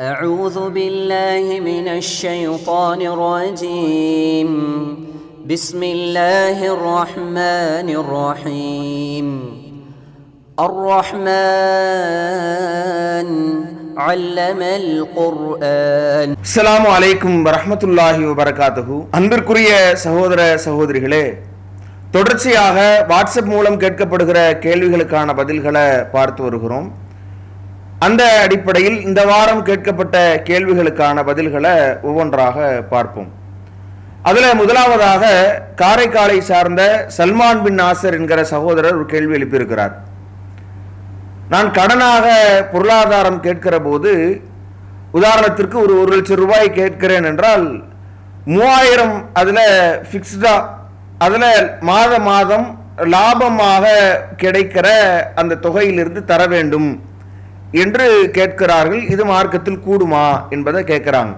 أعوذ بالله من الشيطان الرجيم بسم الله الرحمن الرحيم الرحمن علم القرآن அஸ்ஸலாமு அலைக்கும் வரஹ்மத்துல்லாஹி வபரகாத்துஹு அன்பிற்குரிய சகோதர சகோதரிகளே தொடர்ச்சியாக வாட்ஸ்அப் மூலம் கேட்கப்படுகிற கேள்விகளுக்கான பதில்களை பார்த்து வருகிறோம் அந்த அடிப்படையில் இந்த வாரம் கேட்கப்பட்ட கேள்விகளுக்கான பதில்களை ஒவ்வொன்றாக பார்ப்போம் அதுல முதலாவதாக காரைக்காலை சார்ந்த சல்மான் பின் நாசர் என்கிற சகோதரர் ஒரு கேள்வி எழுப்பியிருக்கிறார் நான் கடனாக பொருளாதாரம் கேட்கிற போது உதாரணத்திற்கு ஒரு ஒரு லட்சம் ரூபாய் கேட்கிறேன் என்றால் மூவாயிரம் அதில் ஃபிக்ஸ்டா அதில் மாத மாதம் லாபமாக கிடைக்கிற அந்த தொகையிலிருந்து தர வேண்டும் என்று கேட்கிறார்கள் இது மார்க்கத்தில் கூடுமா என்பதை கேட்கிறாங்க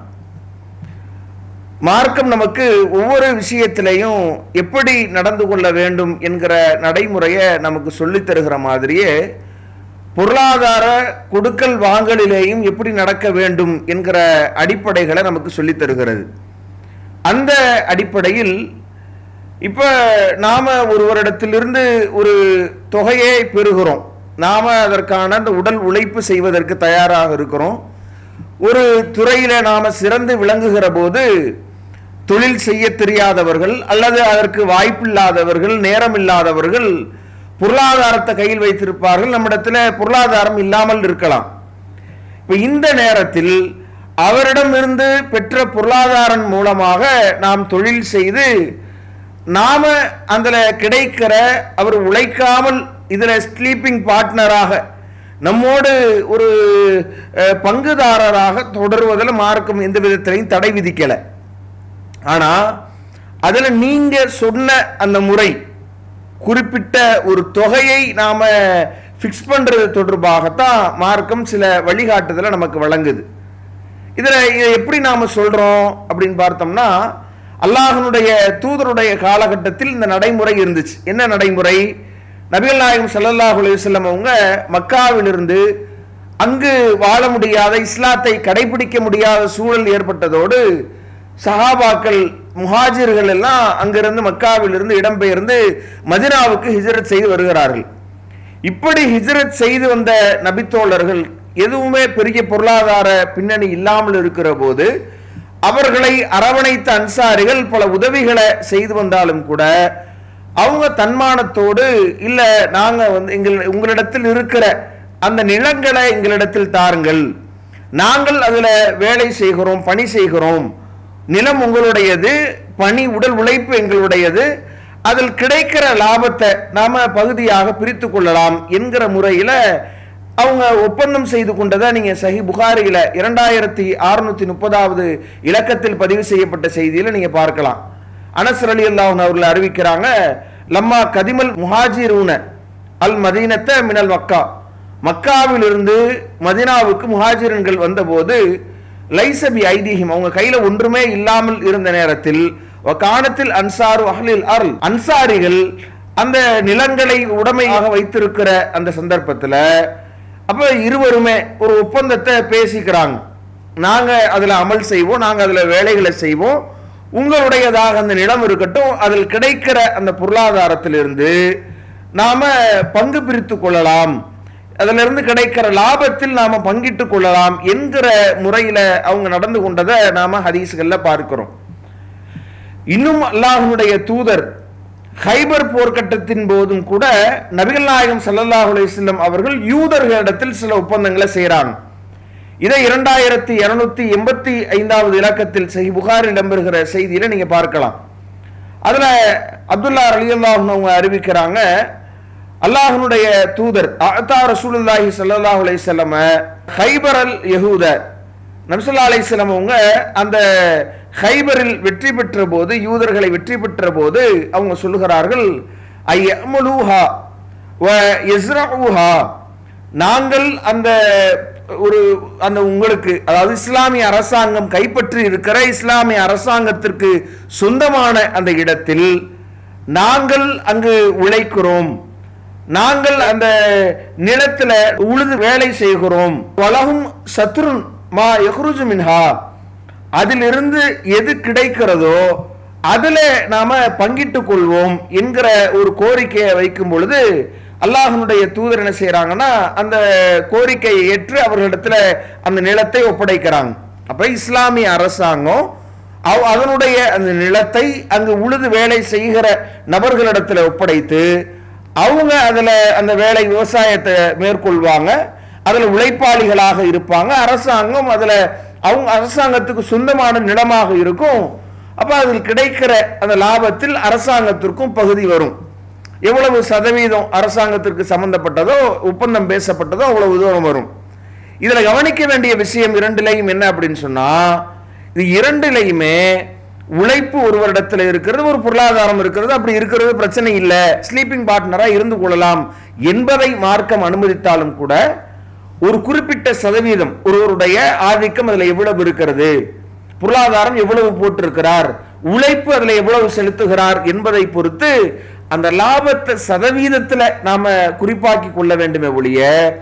மார்க்கம் நமக்கு ஒவ்வொரு விஷயத்திலையும் எப்படி நடந்து கொள்ள வேண்டும் என்கிற நடைமுறையை நமக்கு சொல்லித் தருகிற மாதிரியே பொருளாதார கொடுக்கல் வாங்கலிலேயும் எப்படி நடக்க வேண்டும் என்கிற அடிப்படைகளை நமக்கு சொல்லித் தருகிறது அந்த அடிப்படையில் இப்போ நாம ஒருவரிடத்திலிருந்து ஒரு தொகையை பெறுகிறோம் நாம அதற்கான அந்த உடல் உழைப்பு செய்வதற்கு தயாராக இருக்கிறோம் ஒரு துறையில நாம சிறந்து விளங்குகிற போது தொழில் செய்ய தெரியாதவர்கள் அல்லது அதற்கு வாய்ப்பில்லாதவர்கள் நேரம் இல்லாதவர்கள் பொருளாதாரத்தை கையில் வைத்திருப்பார்கள் நம்மிடத்துல பொருளாதாரம் இல்லாமல் இருக்கலாம் இப்ப இந்த நேரத்தில் அவரிடமிருந்து பெற்ற பொருளாதாரம் மூலமாக நாம் தொழில் செய்து நாம அதுல கிடைக்கிற அவர் உழைக்காமல் இதுல ஸ்லீப்பிங் பார்ட்னராக நம்மோடு ஒரு அஹ், பங்குதாரராக தொடர்வதில் மார்க்கம் எந்த விதத்திலையும் தடை விதிக்கல ஆனா அதுல நீங்க சொன்ன அந்த முறை குறிப்பிட்ட ஒரு தொகையை நாம ஃபிக்ஸ் பண்றது தொடர்பாகத்தான் மார்க்கம் சில வழிகாட்டுதலை நமக்கு வழங்குது இதுல இதை எப்படி நாம சொல்றோம் அப்படின்னு பார்த்தோம்னா அல்லாஹனுடைய தூதருடைய காலகட்டத்தில் இந்த நடைமுறை இருந்துச்சு என்ன நடைமுறை நபிகள் நாயகம் ஸல்லல்லாஹு அலைஹி வஸல்லம் அவங்க மக்காவிலிருந்து அங்கு வாழ முடியாத இஸ்லாத்தை கடைபிடிக்க முடியாத சூழல் ஏற்பட்டதோடு சஹாபாக்கள் முஹாஜிர்கள் எல்லாம் அங்கிருந்து மக்காவிலிருந்து இடம்பெயர்ந்து மதினாவுக்கு ஹிஜ்ரத் செய்து வருகிறார்கள் இப்படி ஹிஜ்ரத் செய்து வந்த நபித்தோழர்கள் எதுவுமே பெரிய பொருளாதார பின்னணி இல்லாமல் இருக்கிற போது அவர்களை அரவணைத்த அன்சாரிகள் பல உதவிகளை செய்து வந்தாலும் கூட அவங்க தன்மானத்தோடு இல்ல நாங்க வந்து எங்கள் உங்களிடத்தில் இருக்கிற அந்த நிலங்களை எங்களிடத்தில் தாருங்கள் நாங்கள் அதுல வேலை செய்கிறோம் பணி செய்கிறோம் நிலம் உங்களுடையது பணி உடல் உழைப்பு எங்களுடையது அதில் கிடைக்கிற லாபத்தை நாம பகுதியாக பிரித்து கொள்ளலாம் என்கிற முறையில அவங்க ஒப்பந்தம் செய்து கொண்டதை நீங்க சஹி புகாரியில இரண்டாயிரத்தி அறுநூத்தி முப்பதாவது இலக்கத்தில் பதிவு செய்யப்பட்ட செய்தியில நீங்க பார்க்கலாம் அனஸ் அலி அல்லாஹ் அவர்கள் அறிவிக்கிறாங்க லம்மா கதிமல் முஹாஜிரூன அல் மதீனத்த மினல் மக்கா மக்காவிலிருந்து மதினாவுக்கு முஹாஜிரன்கள் வந்தபோது லைசபி ஐதீகம் அவங்க கையில ஒன்றுமே இல்லாமல் இருந்த நேரத்தில் காணத்தில் அன்சாரு அஹ்லில் அருள் அன்சாரிகள் அந்த நிலங்களை உடைமையாக வைத்திருக்கிற அந்த சந்தர்ப்பத்துல அப்ப இருவருமே ஒரு ஒப்பந்தத்தை பேசிக்கிறாங்க நாங்க அதுல அமல் செய்வோம் நாங்க அதுல வேலைகளை செய்வோம் உங்களுடையதாக அந்த நிலம் இருக்கட்டும் அதில் கிடைக்கிற அந்த பொருளாதாரத்திலிருந்து நாம பங்கு பிரித்து கொள்ளலாம் அதிலிருந்து கிடைக்கிற லாபத்தில் நாம பங்கிட்டுக் கொள்ளலாம் என்கிற முறையில அவங்க நடந்து கொண்டதை நாம ஹதீஸ்கள்ல பார்க்கிறோம் இன்னும் அல்லாஹ்வுடைய தூதர் ஹைபர் போர்க்கட்டத்தின் போதும் கூட நபிகள் நாயகம் ஸல்லல்லாஹு அலைஹி வஸல்லம் அவர்கள் யூதர்களிடத்தில் சில ஒப்பந்தங்களை செய்கிறாங்க இதை இரண்டாயிரத்தி இருநூத்தி எண்பத்தி ஐந்தாவது இலக்கத்தில் சஹி புகார் இடம்பெறுகிற செய்தியில நீங்க பார்க்கலாம் அதுல அப்துல்லா ரலியல்லாஹு அன்ஹு அவங்க அறிவிக்கிறாங்க அல்லாஹ்வுடைய தூதர் அத்தா ரசூலுல்லாஹி ஸல்லல்லாஹு அலைஹி வஸல்லம் ஹைபர் அல் யஹூத நபிசல்லா அலைஹிஸ்ஸலாம் அவங்க அந்த ஹைபரில் வெற்றி பெற்ற போது யூதர்களை வெற்றி பெற்ற போது அவங்க சொல்லுகிறார்கள் ஐயமுலுஹா வ யஸ்ரஉஹா நாங்கள் அந்த ஒரு அந்த உங்களுக்கு அதாவது இஸ்லாமிய அரசாங்கம் கைப்பற்றி இருக்கிற இஸ்லாமிய அரசாங்கத்திற்கு சொந்தமான அந்த இடத்தில் நாங்கள் அங்கு உழைக்கிறோம் நாங்கள் அந்த நிலத்துல உழுது வேலை செய்கிறோம் வலகும் சத்ருன் மா யஹ்ருஜு மின்ஹா அதிலிருந்து எது கிடைக்கிறதோ அதுல நாம பங்கிட்டுக் கொள்வோம் என்கிற ஒரு கோரிக்கையை வைக்கும் பொழுது அல்லாஹனுடைய தூதர் என்ன செய்யறாங்கன்னா அந்த கோரிக்கையை ஏற்று அவர்களிடத்துல அந்த நிலத்தை ஒப்படைக்கிறாங்க அப்ப இஸ்லாமிய அரசாங்கம் அவ- அதனுடைய அந்த நிலத்தை அங்கு உழுது வேலை செய்கிற நபர்களிடத்துல ஒப்படைத்து அவங்க அதுல அந்த வேலை விவசாயத்தை மேற்கொள்வாங்க அதுல உழைப்பாளிகளாக இருப்பாங்க அரசாங்கம் அதுல அவங்க அரசாங்கத்துக்கு சொந்தமான நிலமாக இருக்கும் அப்ப அதில் கிடைக்கிற அந்த லாபத்தில் அரசாங்கத்திற்கும் பகுதி வரும் எவ்வளவு சதவீதம் அரசாங்கத்திற்கு சம்பந்தப்பட்டதோ ஒப்பந்தம் பேசப்பட்டதோ அவ்வளவு தூரம் வரும் இதுல கவனிக்க வேண்டிய விஷயம் இரண்டிலையும் என்ன அப்படின்னு சொன்னா இது இரண்டிலையுமே உழைப்பு ஒருவரிடத்துல இருக்கிறது ஒரு பொருளாதாரம் இருக்கிறது அப்படி இருக்கிறது பிரச்சனை இல்லை ஸ்லீப்பிங் பார்ட்னரா இருந்து கொள்ளலாம் என்பதை மார்க்கம் அனுமதித்தாலும் கூட ஒரு குறிப்பிட்ட சதவீதம் ஒருவருடைய ஆதிக்கம் அதுல எவ்வளவு இருக்கிறது பொருளாதாரம் எவ்வளவு போட்டிருக்கிறார் உழைப்பு அதுல எவ்வளவு செலுத்துகிறார் என்பதை பொறுத்து அந்த லாபத்தை சதவீதத்துல நாம குறிப்பாக்கி கொள்ள வேண்டுமே ஒழிய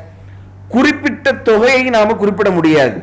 குறிப்பிட்ட தொகையை நாம குறிப்பிட முடியாது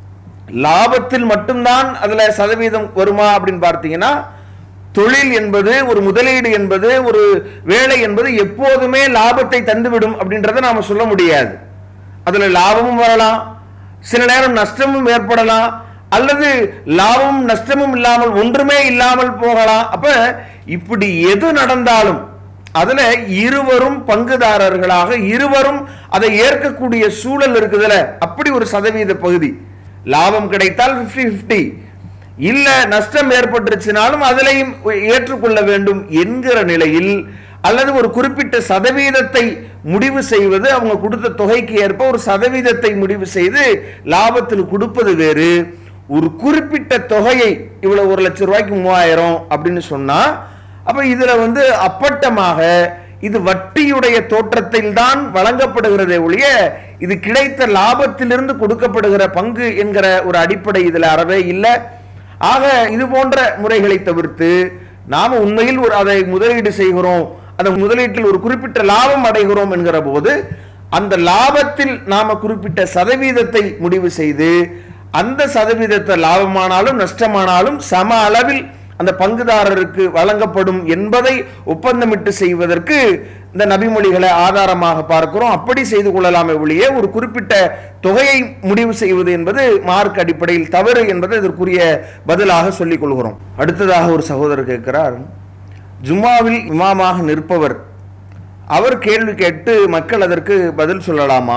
லாபத்தில் மட்டும்தான் அதுல சதவீதம் வருமா அப்படின்னு பார்த்தீங்கன்னா தொழில் என்பது ஒரு முதலீடு என்பது ஒரு வேலை என்பது எப்போதுமே லாபத்தை தந்துவிடும் அப்படின்றத நாம சொல்ல முடியாது அதுல லாபமும் வரலாம் சில நேரம் நஷ்டமும் ஏற்படலாம் அல்லது லாபமும் நஷ்டமும் இல்லாமல் ஒன்றுமே இல்லாமல் போகலாம் அப்ப இப்படி எது நடந்தாலும் அதுல இருவரும் பங்குதாரர்களாக இருவரும் அதை ஏற்கக்கூடிய சூழல் இருக்குதுல அப்படி ஒரு சதவீத பகுதி லாபம் கிடைத்தால் 50 50 இல்ல நஷ்டம் ஏற்பட்டுருச்சுனாலும் அதிலையும் ஏற்றுக்கொள்ள வேண்டும் என்கிற நிலையில் அல்லது ஒரு குறிப்பிட்ட சதவீதத்தை முடிவு செய்வது அவங்க கொடுத்த தொகைக்கு ஏற்ப ஒரு சதவீதத்தை முடிவு செய்து லாபத்தில் கொடுப்பது வேறு ஒரு குறிப்பிட்ட தொகையை இவ்வளவு ஒரு லட்சம் ரூபாய்க்கு மூவாயிரம் அப்படின்னு சொன்னா அப்ப இதுல வந்து அப்பட்டமாக இது வட்டியுடைய தோற்றத்தில் தான் வழங்கப்படுகிறதே ஒழிய இது கிடைத்த லாபத்திலிருந்து கொடுக்கப்படுகிற பங்கு என்கிற ஒரு அடிப்படை இதுல அறவே இல்லை ஆக இது போன்ற முறைகளை தவிர்த்து நாம உண்மையில் ஒரு அதை முதலீடு செய்கிறோம் அந்த முதலீட்டில் ஒரு குறிப்பிட்ட லாபம் அடைகிறோம் என்கிற போது அந்த லாபத்தில் நாம குறிப்பிட்ட சதவீதத்தை முடிவு செய்து அந்த சதவீதத்தை லாபமானாலும் நஷ்டமானாலும் சம அளவில் அந்த பங்குதாரருக்கு வழங்கப்படும் என்பதை ஒப்பந்தமிட்டு செய்வதற்கு இந்த நபிமொழிகளை ஆதாரமாக பார்க்கிறோம் அப்படி செய்து கொள்ளலாமே ஒழிய ஒரு குறிப்பிட்ட தொகையை முடிவு செய்வது என்பது மார்க் அடிப்படையில் தவறு என்பதை இதற்குரிய பதிலாக சொல்லிக் கொள்கிறோம் அடுத்ததாக ஒரு சகோதரர் கேட்கிறார் ஜும்மாவில் இமாமாக நிற்பவர் அவர் கேள்வி கேட்டு மக்கள் அதற்கு பதில் சொல்லலாமா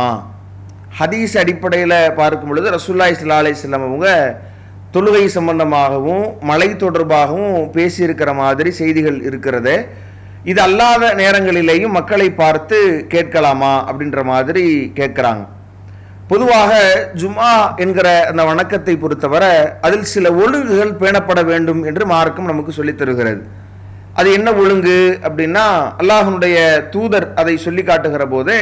ஹதீஸ் அடிப்படையில் பார்க்கும் பொழுது ரசூல்லாய் சல்லா அலிஸ்லாம் அவங்க தொழுகை சம்பந்தமாகவும் மழை தொடர்பாகவும் பேசியிருக்கிற மாதிரி செய்திகள் இருக்கிறது இது அல்லாத நேரங்களிலேயும் மக்களை பார்த்து கேட்கலாமா அப்படின்ற மாதிரி கேட்குறாங்க பொதுவாக ஜும்ஆ என்கிற அந்த வணக்கத்தை பொறுத்தவரை அதில் சில ஒழுங்குகள் பேணப்பட வேண்டும் என்று மார்க்கம் நமக்கு சொல்லித் தருகிறது அது என்ன ஒழுங்கு அப்படின்னா அல்லாஹனுடைய தூதர் அதை சொல்லி காட்டுகிற போதே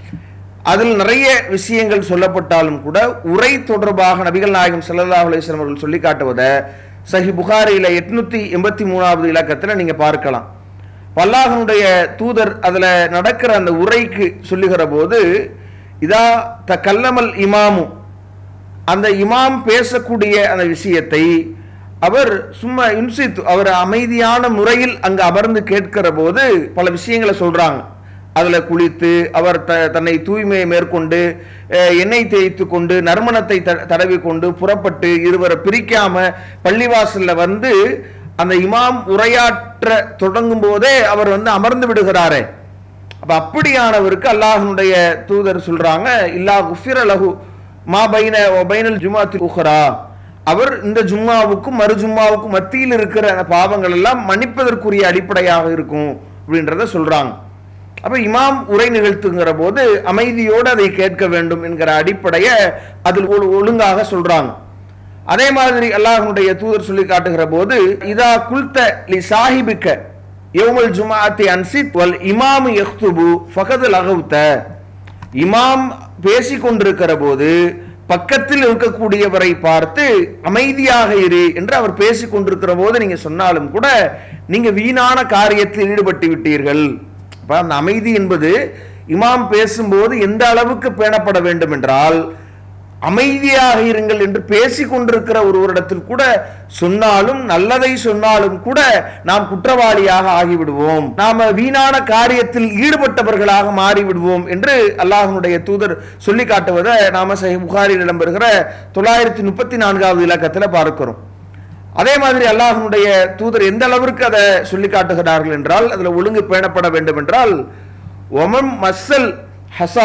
அதில் நிறைய விஷயங்கள் சொல்லப்பட்டாலும் கூட உரை தொடர்பாக நபிகள் நாயகம் ஸல்லல்லாஹு அலைஹி வஸல்லம் அவர்கள் சொல்லி காட்டுவதை சஹி புகாரியில எட்நூத்தி எண்பத்தி மூணாவது இலக்கத்தில் நீங்க பார்க்கலாம் அல்லாஹனுடைய தூதர் அதுல நடக்கிற அந்த உரைக்கு சொல்லுகிற போது இதா த கல்லமல் இமாமு அந்த இமாம் பேசக்கூடிய அந்த விஷயத்தை அவர் சும்மா இன்சித் அவர் அமைதியான முறையில் அங்கு அமர்ந்து கேட்கிற போது பல விஷயங்களை சொல்றாங்க அதுல குளித்து அவர் த தன்னை தூய்மையை மேற்கொண்டு அஹ், எண்ணெய் தேய்த்து கொண்டு நறுமணத்தை த- தடவி கொண்டு புறப்பட்டு இருவரை பிரிக்காம பள்ளிவாசல்ல வந்து அந்த இமாம் உரையாற்ற தொடங்கும் போதே அவர் வந்து அமர்ந்து விடுகிறாரே அப்ப அப்படியானவருக்கு அல்லாஹ்வுடைய தூதர் சொல்றாங்க இல்லா குஃபிர லஹு மா பைன பைனல் ஜுமாத்தி உஹரா அவர் இந்த ஜும்மாவுக்கும் மறு ஜும்மாவுக்கும் மத்தியில் இருக்கிற அந்த பாவங்கள் எல்லாம் மன்னிப்பதற்குரிய அடிப்படையாக இருக்கும் அப்படின்றத சொல்றாங்க அப்ப இமாம் உரை நிகழ்த்துங்கிற போது அமைதியோடு அதை கேட்க வேண்டும் என்கிற அடிப்படையை அதில் ஒழு- ஒழுங்காக சொல்றாங்க அதே மாதிரி அல்லாஹ்வுடைய தூதர் சொல்லி காட்டுகிற போது இதா குல்த லி சாஹிபிக்க யௌமல் ஜுமாஅத்தி அன்சித் வல் இமாமு யக்துபு ஃபகத் லகவுத்த இமாம் பேசிக் கொண்டிருக்கிற போது பக்கத்தில் இருக்கக்கூடியவரை பார்த்து அமைதியாக இரு என்று அவர் பேசிக் கொண்டிருக்கிற போது நீங்க சொன்னாலும் கூட நீங்க வீணான காரியத்தில் ஈடுபட்டு விட்டீர்கள் அப்ப அந்த அமைதி என்பது இமாம் பேசும்போது எந்த அளவுக்கு பேணப்பட வேண்டும் என்றால் அமைதியாக இருங்கள் என்று பேசிக் கொண்டிருக்கிற ஒருவரிடத்தில் கூட சொன்னாலும் நல்லதை சொன்னாலும் கூட நாம் குற்றவாளியாக ஆகிவிடுவோம் நாம வீணான காரியத்தில் ஈடுபட்டவர்களாக மாறிவிடுவோம் என்று அல்லாஹனுடைய தூதர் சொல்லி காட்டுவதை நாம சஹி புகாரில் இடம்பெறுகிற தொள்ளாயிரத்தி முப்பத்தி நான்காவது இலக்கத்தில் பார்க்கிறோம் அதே மாதிரி அல்லாஹனுடைய தூதர் எந்த அளவிற்கு அதை சொல்லி காட்டுகிறார்கள் என்றால் அதுல ஒழுங்கு பேணப்பட வேண்டும் என்றால் ஒமம் மஸ்ஸல் ஹசா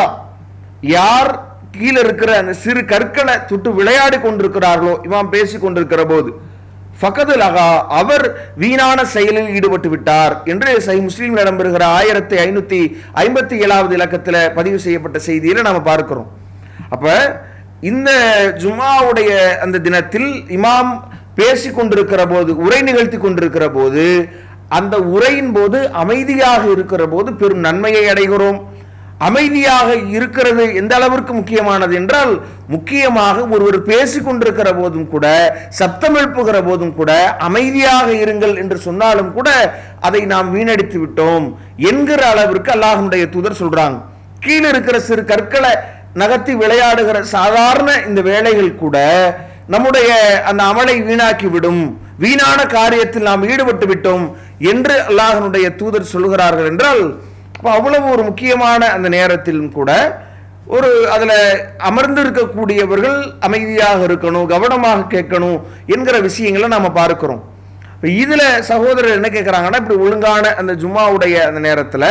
யார் கீழே இருக்கிற அந்த சிறு கற்களை தொட்டு விளையாடி கொண்டிருக்கிறார்களோ இமாம் பேசி கொண்டிருக்கிற போது ஃபகது லகா அவர் வீணான செயலில் ஈடுபட்டு விட்டார் என்று சை முஸ்லீம் இடம்பெறுகிற ஆயிரத்தி ஐநூத்தி ஐம்பத்தி ஏழாவது இலக்கத்தில் பதிவு செய்யப்பட்ட செய்தியில நாம பார்க்கிறோம் அப்ப இந்த ஜும்மாவுடைய அந்த தினத்தில் இமாம் பேசி கொண்டிருக்கிற போது உரை நிகழ்த்தி கொண்டிருக்கிற போது அந்த உரையின் போது அமைதியாக இருக்கிற போது பெரும் நன்மையை அடைகிறோம் அமைதியாக இருக்கிறது எந்த அளவிற்கு முக்கியமானது என்றால் முக்கியமாக ஒருவர் பேசிக் கொண்டிருக்கிற போதும் கூட சப்தம் எழுப்புகிற போதும் கூட அமைதியாக இருங்கள் என்று சொன்னாலும் கூட அதை நாம் வீணடித்து விட்டோம் என்கிற அளவிற்கு அல்லாஹனுடைய தூதர் சொல்றாங்க கீழே இருக்கிற சிறு கற்களை நகர்த்தி விளையாடுகிற சாதாரண இந்த வேலைகள் கூட நம்முடைய அந்த அமலை வீணாக்கி விடும் வீணான காரியத்தில் நாம் ஈடுபட்டு விட்டோம் என்று அல்லாஹனுடைய தூதர் சொல்கிறார்கள் என்றால் அப்போ அவ்வளவு ஒரு முக்கியமான அந்த நேரத்திலும் கூட ஒரு அதில் அமர்ந்து இருக்கக்கூடியவர்கள் அமைதியாக இருக்கணும் கவனமாக கேட்கணும் என்கிற விஷயங்களை நாம பார்க்கிறோம் இப்போ இதில் சகோதரர் என்ன கேட்குறாங்கன்னா இப்படி ஒழுங்கான அந்த ஜும்மாவுடைய அந்த நேரத்தில்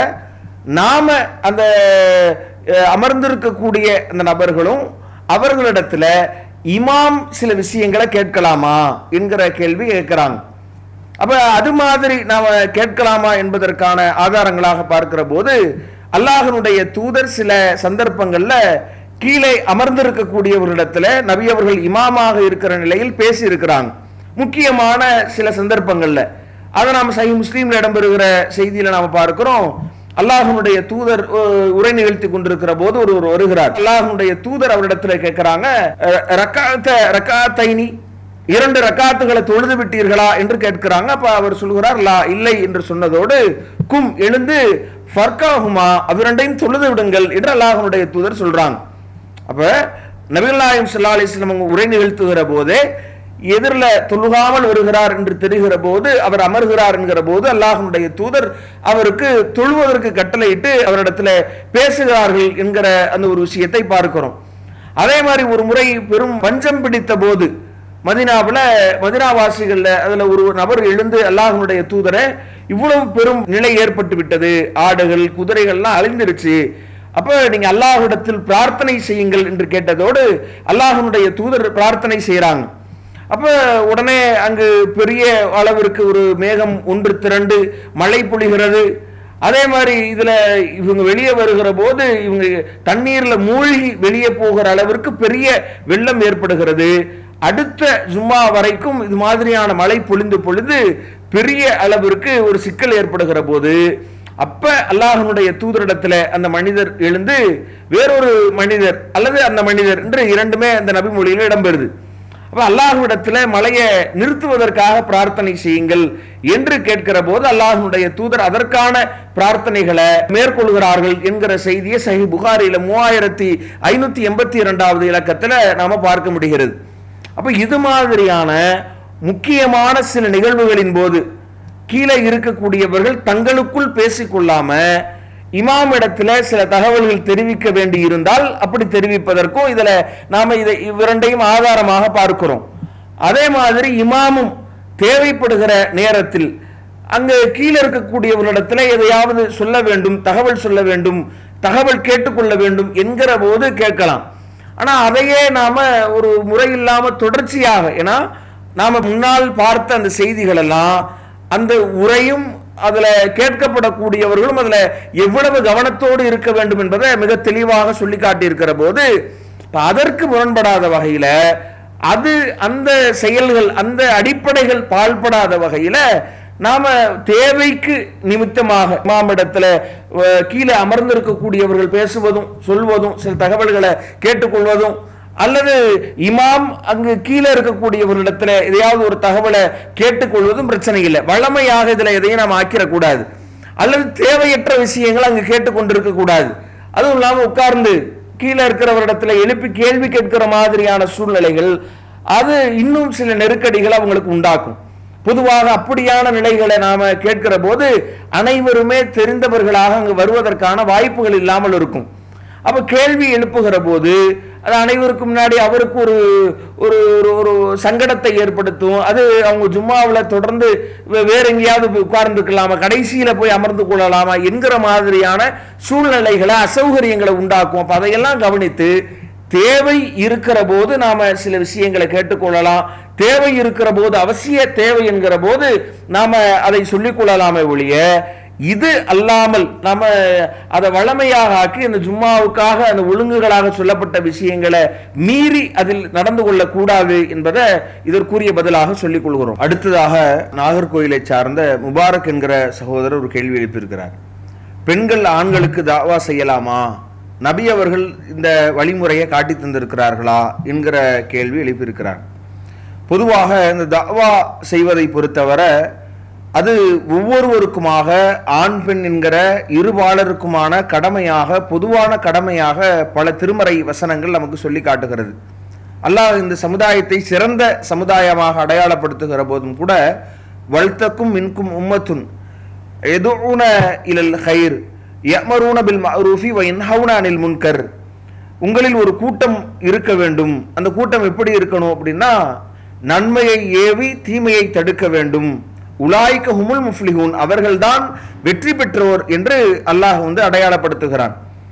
நாம அந்த அஹ், அமர்ந்திருக்கக்கூடிய அந்த நபர்களும் அவர்களிடத்துல இமாம் சில விஷயங்களை கேட்கலாமா என்கிற கேள்வி கேட்கிறாங்க அப்ப அது மாதிரி நாம கேட்கலாமா என்பதற்கான ஆதாரங்களாக பார்க்கிற போது அல்லாஹனுடைய தூதர் சில சந்தர்ப்பங்கள்ல கீழே அமர்ந்திருக்கக்கூடியவர்களிடத்துல நபி அவர்கள் இமாமாக இருக்கிற நிலையில் பேசி இருக்கிறாங்க முக்கியமான சில சந்தர்ப்பங்கள்ல அதை நாம் சஹி முஸ்லீம்ல இடம்பெறுகிற செய்தியில நாம பார்க்கிறோம் அல்லாஹனுடைய தூதர் அஹ், உரை நிகழ்த்தி கொண்டிருக்கிற போது ஒருவர் வருகிறார் அல்லாஹனுடைய தூதர் அவரிடத்துல கேட்கிறாங்க அஹ், ரக்காத்த ரக்காத்தைனி இரண்டு ரக்காத்துகளை தொழுது விட்டீர்களா என்று கேட்கிறாங்க அப்ப அவர் சொல்கிறார் லா இல்லை என்று சொன்னதோடு கும் எழுந்து ஃபர்காஹுமா அவ்விரண்டையும் தொழுது விடுங்கள் என்று அல்லாஹனுடைய தூதர் சொல்றாங்க அப்ப நபிகள் நாயம் ஸல்லல்லாஹு அலைஹி வஸல்லம் அவங்க உரை நிகழ்த்துகிற போதே எதிரில் தொழுகாமல் வருகிறார் என்று தெரிகிற போது அவர் அமர்கிறார் என்கிற போது அல்லாஹனுடைய தூதர் அவருக்கு தொழுவதற்கு கட்டளையிட்டு அவரிடத்துல பேசுகிறார்கள் என்கிற அந்த ஒரு விஷயத்தை பார்க்கிறோம் அதே மாதிரி ஒரு முறை பெரும் பஞ்சம் பிடித்த போது மதினாவில் மதினாவாசிகள்ல அதுல ஒரு நபர் எழுந்து அல்லாஹனுடைய தூதரை இவ்வளவு பெரும் நிலை ஏற்பட்டு விட்டது ஆடுகள் குதிரைகள்லாம் அழிந்துருச்சு அப்ப நீங்க அல்லாஹ்விடத்தில் பிரார்த்தனை செய்யுங்கள் என்று கேட்டதோடு அல்லாஹனுடைய தூதர் பிரார்த்தனை செய்றாங்க அப்ப உடனே அங்கு பெரிய அளவிற்கு ஒரு மேகம் ஒன்று திரண்டு மழை பொழிகிறது அதே மாதிரி இதுல இவங்க வெளியே வருகிற போது இவங்க தண்ணீர்ல மூழ்கி வெளியே போகிற அளவிற்கு பெரிய வெள்ளம் ஏற்படுகிறது அடுத்த ஜும்மா வரைக்கும் இது மாதிரியான மழை பொழிந்து பொழுது பெரிய அளவிற்கு ஒரு சிக்கல் ஏற்படுகிற போது அப்ப அல்லாஹனுடைய தூதரிடத்துல அந்த மனிதர் எழுந்து வேறொரு மனிதர் அல்லது அந்த மனிதர் என்று இரண்டுமே அந்த நபி மொழியில் இடம்பெறுது அப்ப அல்லாஹ்விடத்துல மலையை நிறுத்துவதற்காக பிரார்த்தனை செய்யுங்கள் என்று கேட்கிற போது அல்லாஹ்வுடைய தூதர் அதற்கான பிரார்த்தனைகளை மேற்கொள்கிறார்கள் என்கிற செய்தியை சஹி புகாரில மூவாயிரத்தி ஐநூத்தி எண்பத்தி இரண்டாவது இலக்கத்துல நாம பார்க்க முடிகிறது அப்ப இது மாதிரியான முக்கியமான சில நிகழ்வுகளின் போது கீழே இருக்கக்கூடியவர்கள் தங்களுக்குள் பேசிக்கொள்ளாம இமாம் இடத்துல சில தகவல்கள் தெரிவிக்க வேண்டி இருந்தால் அப்படி தெரிவிப்பதற்கும் இதுல நாம இதை இவ்விரண்டையும் ஆதாரமாக பார்க்கிறோம் அதே மாதிரி இமாமும் தேவைப்படுகிற நேரத்தில் அங்க கீழே இருக்கக்கூடியவர்களிடத்துல எதையாவது சொல்ல வேண்டும் தகவல் சொல்ல வேண்டும் தகவல் கேட்டுக்கொள்ள வேண்டும் என்கிற போது கேட்கலாம் ஆனா அதையே நாம ஒரு முறை இல்லாம தொடர்ச்சியாக ஏன்னா நாம முன்னால் பார்த்த அந்த செய்திகள் எல்லாம் அந்த உரையும் அதுல கேட்கப்படக்கூடியவர்களும் அதுல எவ்வளவு கவனத்தோடு இருக்க வேண்டும் என்பதை மிக தெளிவாக சொல்லி காட்டியிருக்கிற போது இப்ப அதற்கு முரண்படாத வகையில அது அந்த செயல்கள் அந்த அடிப்படைகள் பால்படாத வகையில நாம தேவைக்கு நிமித்தமாக இமாமிடத்துல அஹ், கீழே அமர்ந்திருக்கக்கூடியவர்கள் பேசுவதும் சொல்வதும் சில தகவல்களை கேட்டுக்கொள்வதும் அல்லது இமாம் அங்கு கீழே இருக்கக்கூடியவர்களிடத்துல எதையாவது ஒரு தகவலை கேட்டுக்கொள்வதும் பிரச்சனை இல்லை வளமையாக இதுல எதையும் நாம் ஆக்கிடக்கூடாது அல்லது தேவையற்ற விஷயங்களை அங்கு கேட்டுக்கொண்டிருக்க கூடாது அதுவும் இல்லாம உட்கார்ந்து கீழே இருக்கிறவரிடத்துல எழுப்பி கேள்வி கேட்கிற மாதிரியான சூழ்நிலைகள் அது இன்னும் சில நெருக்கடிகளை அவங்களுக்கு உண்டாக்கும் பொதுவாக அப்படியான நிலைகளை நாம கேட்கிற போது அனைவருமே தெரிந்தவர்களாக அங்கு வருவதற்கான வாய்ப்புகள் இல்லாமல் இருக்கும் அப்ப கேள்வி எழுப்புகிற போது அது அனைவருக்கும் முன்னாடி அவருக்கு ஒரு ஒரு ஒரு ஒரு சங்கடத்தை ஏற்படுத்தும் அது அவங்க ஜும்மாவில் தொடர்ந்து வே- வேற எங்கேயாவது போய் உட்கார்ந்துக்கலாமா கடைசியில போய் அமர்ந்து கொள்ளலாமா என்கிற மாதிரியான சூழ்நிலைகளை அசௌகரியங்களை உண்டாக்கும் அப்ப அதையெல்லாம் கவனித்து தேவை இருக்கிற போது நாம சில விஷயங்களை கேட்டுக்கொள்ளலாம் தேவை இருக்கிற போது அவசிய தேவை என்கிற போது நாம அதை சொல்லிக் கொள்ளலாமே ஒழிய இது அல்லாமல் நாம அதை வளமையாக ஆக்கி அந்த ஜும்மாவுக்காக அந்த ஒழுங்குகளாக சொல்லப்பட்ட விஷயங்களை மீறி அதில் நடந்து கொள்ளக்கூடாது என்பதை இதற்குரிய பதிலாக சொல்லிக் கொள்கிறோம் அடுத்ததாக நாகர்கோயிலை சார்ந்த முபாரக் என்கிற சகோதரர் ஒரு கேள்வி எழுப்பியிருக்கிறார் பெண்கள் ஆண்களுக்கு தாவா செய்யலாமா நபி அவர்கள் இந்த வழிமுறையை காட்டி தந்திருக்கிறார்களா என்கிற கேள்வி எழுப்பியிருக்கிறார் பொதுவாக இந்த தாவா செய்வதை பொறுத்தவரை அது ஒவ்வொருவருக்குமாக ஆண் பெண் என்கிற இருபாலருக்குமான கடமையாக பொதுவான கடமையாக பல திருமறை வசனங்கள் நமக்கு சொல்லி காட்டுகிறது அல்லாஹ் இந்த சமுதாயத்தை சிறந்த சமுதாயமாக அடையாளப்படுத்துகிற போதும் கூட வல்தக்கும் மின்கும் உம்மத்துன் எதுன இலல் ஹைர் யமரூன பில் மஅரூஃபி வ யன்ஹவுன அனில் முன்கர் உங்களில் ஒரு கூட்டம் இருக்க வேண்டும் அந்த கூட்டம் எப்படி இருக்கணும் அப்படின்னா நன்மையை ஏவி தீமையை தடுக்க வேண்டும் உலாய்க்க ஹுமுல் முஃப்லிஹூன் அவர்கள்தான் வெற்றி பெற்றோர் என்று அல்லாஹ் வந்து அடையாளப்படுத்துகிறான்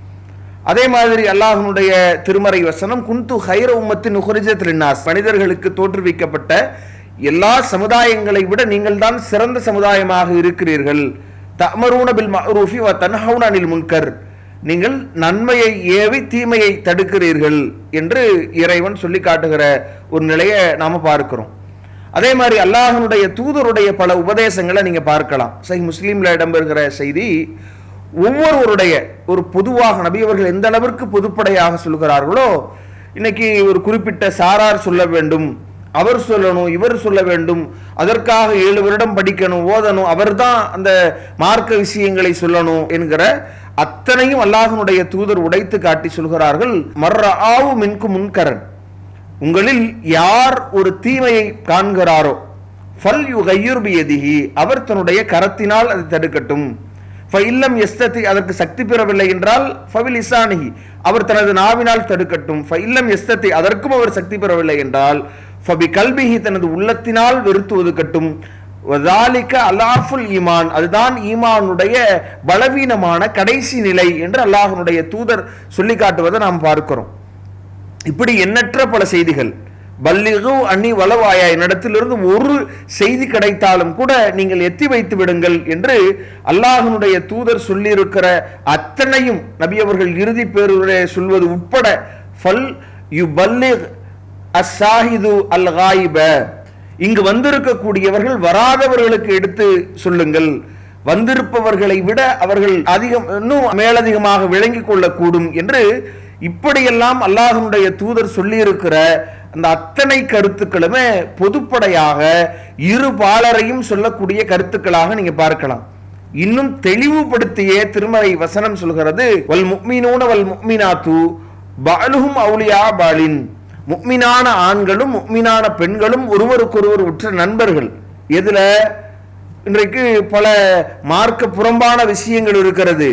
அதே மாதிரி அல்லாஹ்வுடைய திருமறை வசனம் குந்து ஹைர உம்மத்தின் உஹரிஜத் லின்னாஸ் மனிதர்களுக்கு தோற்றுவிக்கப்பட்ட எல்லா சமுதாயங்களை விட நீங்கள் தான் சிறந்த சமுதாயமாக இருக்கிறீர்கள் தமரூன பில் மஅரூஃபி வ தன்ஹவுன அனில் முன்கர் நீங்கள் நன்மையை ஏவி தீமையை தடுக்கிறீர்கள் என்று இறைவன் சொல்லி காட்டுகிற ஒரு நிலையை நாம பார்க்கிறோம் அதே மாதிரி அல்லாஹ்வுடைய தூதருடைய பல உபதேசங்களை நீங்க பார்க்கலாம் சஹி முஸ்லீம்ல இடம்பெறுகிற செய்தி ஒவ்வொருவருடைய ஒரு பொதுவாக நபி அவர்கள் எந்த அளவிற்கு பொதுப்படையாக சொல்கிறார்களோ இன்னைக்கு ஒரு குறிப்பிட்ட சாரார் சொல்ல வேண்டும் அவர் சொல்லணும் இவர் சொல்ல வேண்டும் அதற்காக ஏழு வருடம் படிக்கணும் ஓதணும் அவர்தான் அந்த மார்க்க விஷயங்களை சொல்லணும் என்கிற அத்தனையும் அல்லாஹ்வுடைய தூதர் உடைத்து காட்டி சொல்கிறார்கள் மர்ர ஆவு மின்கு முன்கரன் உங்களில் யார் ஒரு தீமையை காண்கிறாரோ ஃபல் யுகையுர் பியதிஹி அவர் தன்னுடைய கரத்தினால் அதை தடுக்கட்டும் ஃபைல்லம் எஸ்தத்தி அதற்கு சக்தி பெறவில்லை என்றால் ஃபவில் இசானிஹி அவர் தனது நாவினால் தடுக்கட்டும் ஃபைல்லம் எஸ்தத்தி அதற்கும் அவர் சக்தி பெறவில்லை என்றால் ஃபபி கல்பிஹி தனது உள்ளத்தினால் வெறுத்து ஒதுக்கட்டும் வதாலிக்க அல்லாஃபுல் ஈமான் அதுதான் ஈமானுடைய பலவீனமான கடைசி நிலை என்று அல்லாஹ்வுடைய தூதர் சொல்லி காட்டுவதை நாம் பார்க்கிறோம் இப்படி எண்ணற்ற பல செய்திகள் பல்லிகு அன்னி வளவாயா என்னிடத்திலிருந்து ஒரு செய்தி கிடைத்தாலும் கூட நீங்கள் எத்தி வைத்து விடுங்கள் என்று அல்லாஹ்வுடைய தூதர் சொல்லியிருக்கிற அத்தனையும் நபி அவர்கள் இறுதி பேருரை சொல்வது உட்பட ஃபல் யு பல்லிக் அஸ்ஸாஹிது அல் காயிப இங்கு வந்திருக்கக்கூடியவர்கள் வராதவர்களுக்கு எடுத்து சொல்லுங்கள் வந்திருப்பவர்களை விட அவர்கள் அதிகம் இன்னும் மேலதிகமாக விளங்கிக் கொள்ளக்கூடும் என்று இப்படியெல்லாம் அல்லாஹ்வுடைய தூதர் சொல்லியிருக்கிற அந்த அத்தனை கருத்துக்களுமே பொதுப்படையாக இரு பாலரையும் சொல்லக்கூடிய கருத்துக்களாக நீங்க பார்க்கலாம் இன்னும் தெளிவுபடுத்திய திருமறை வசனம் சொல்கிறது வல் முக்மினூன வல் முக்மினாத்து பாலுஹும் அவுலியா பாலின் முக்மினான ஆண்களும் முக்மினான பெண்களும் ஒருவருக்கொருவர் உற்ற நண்பர்கள் எதுல இன்றைக்கு பல மார்க்க புறம்பான விஷயங்கள் இருக்கிறது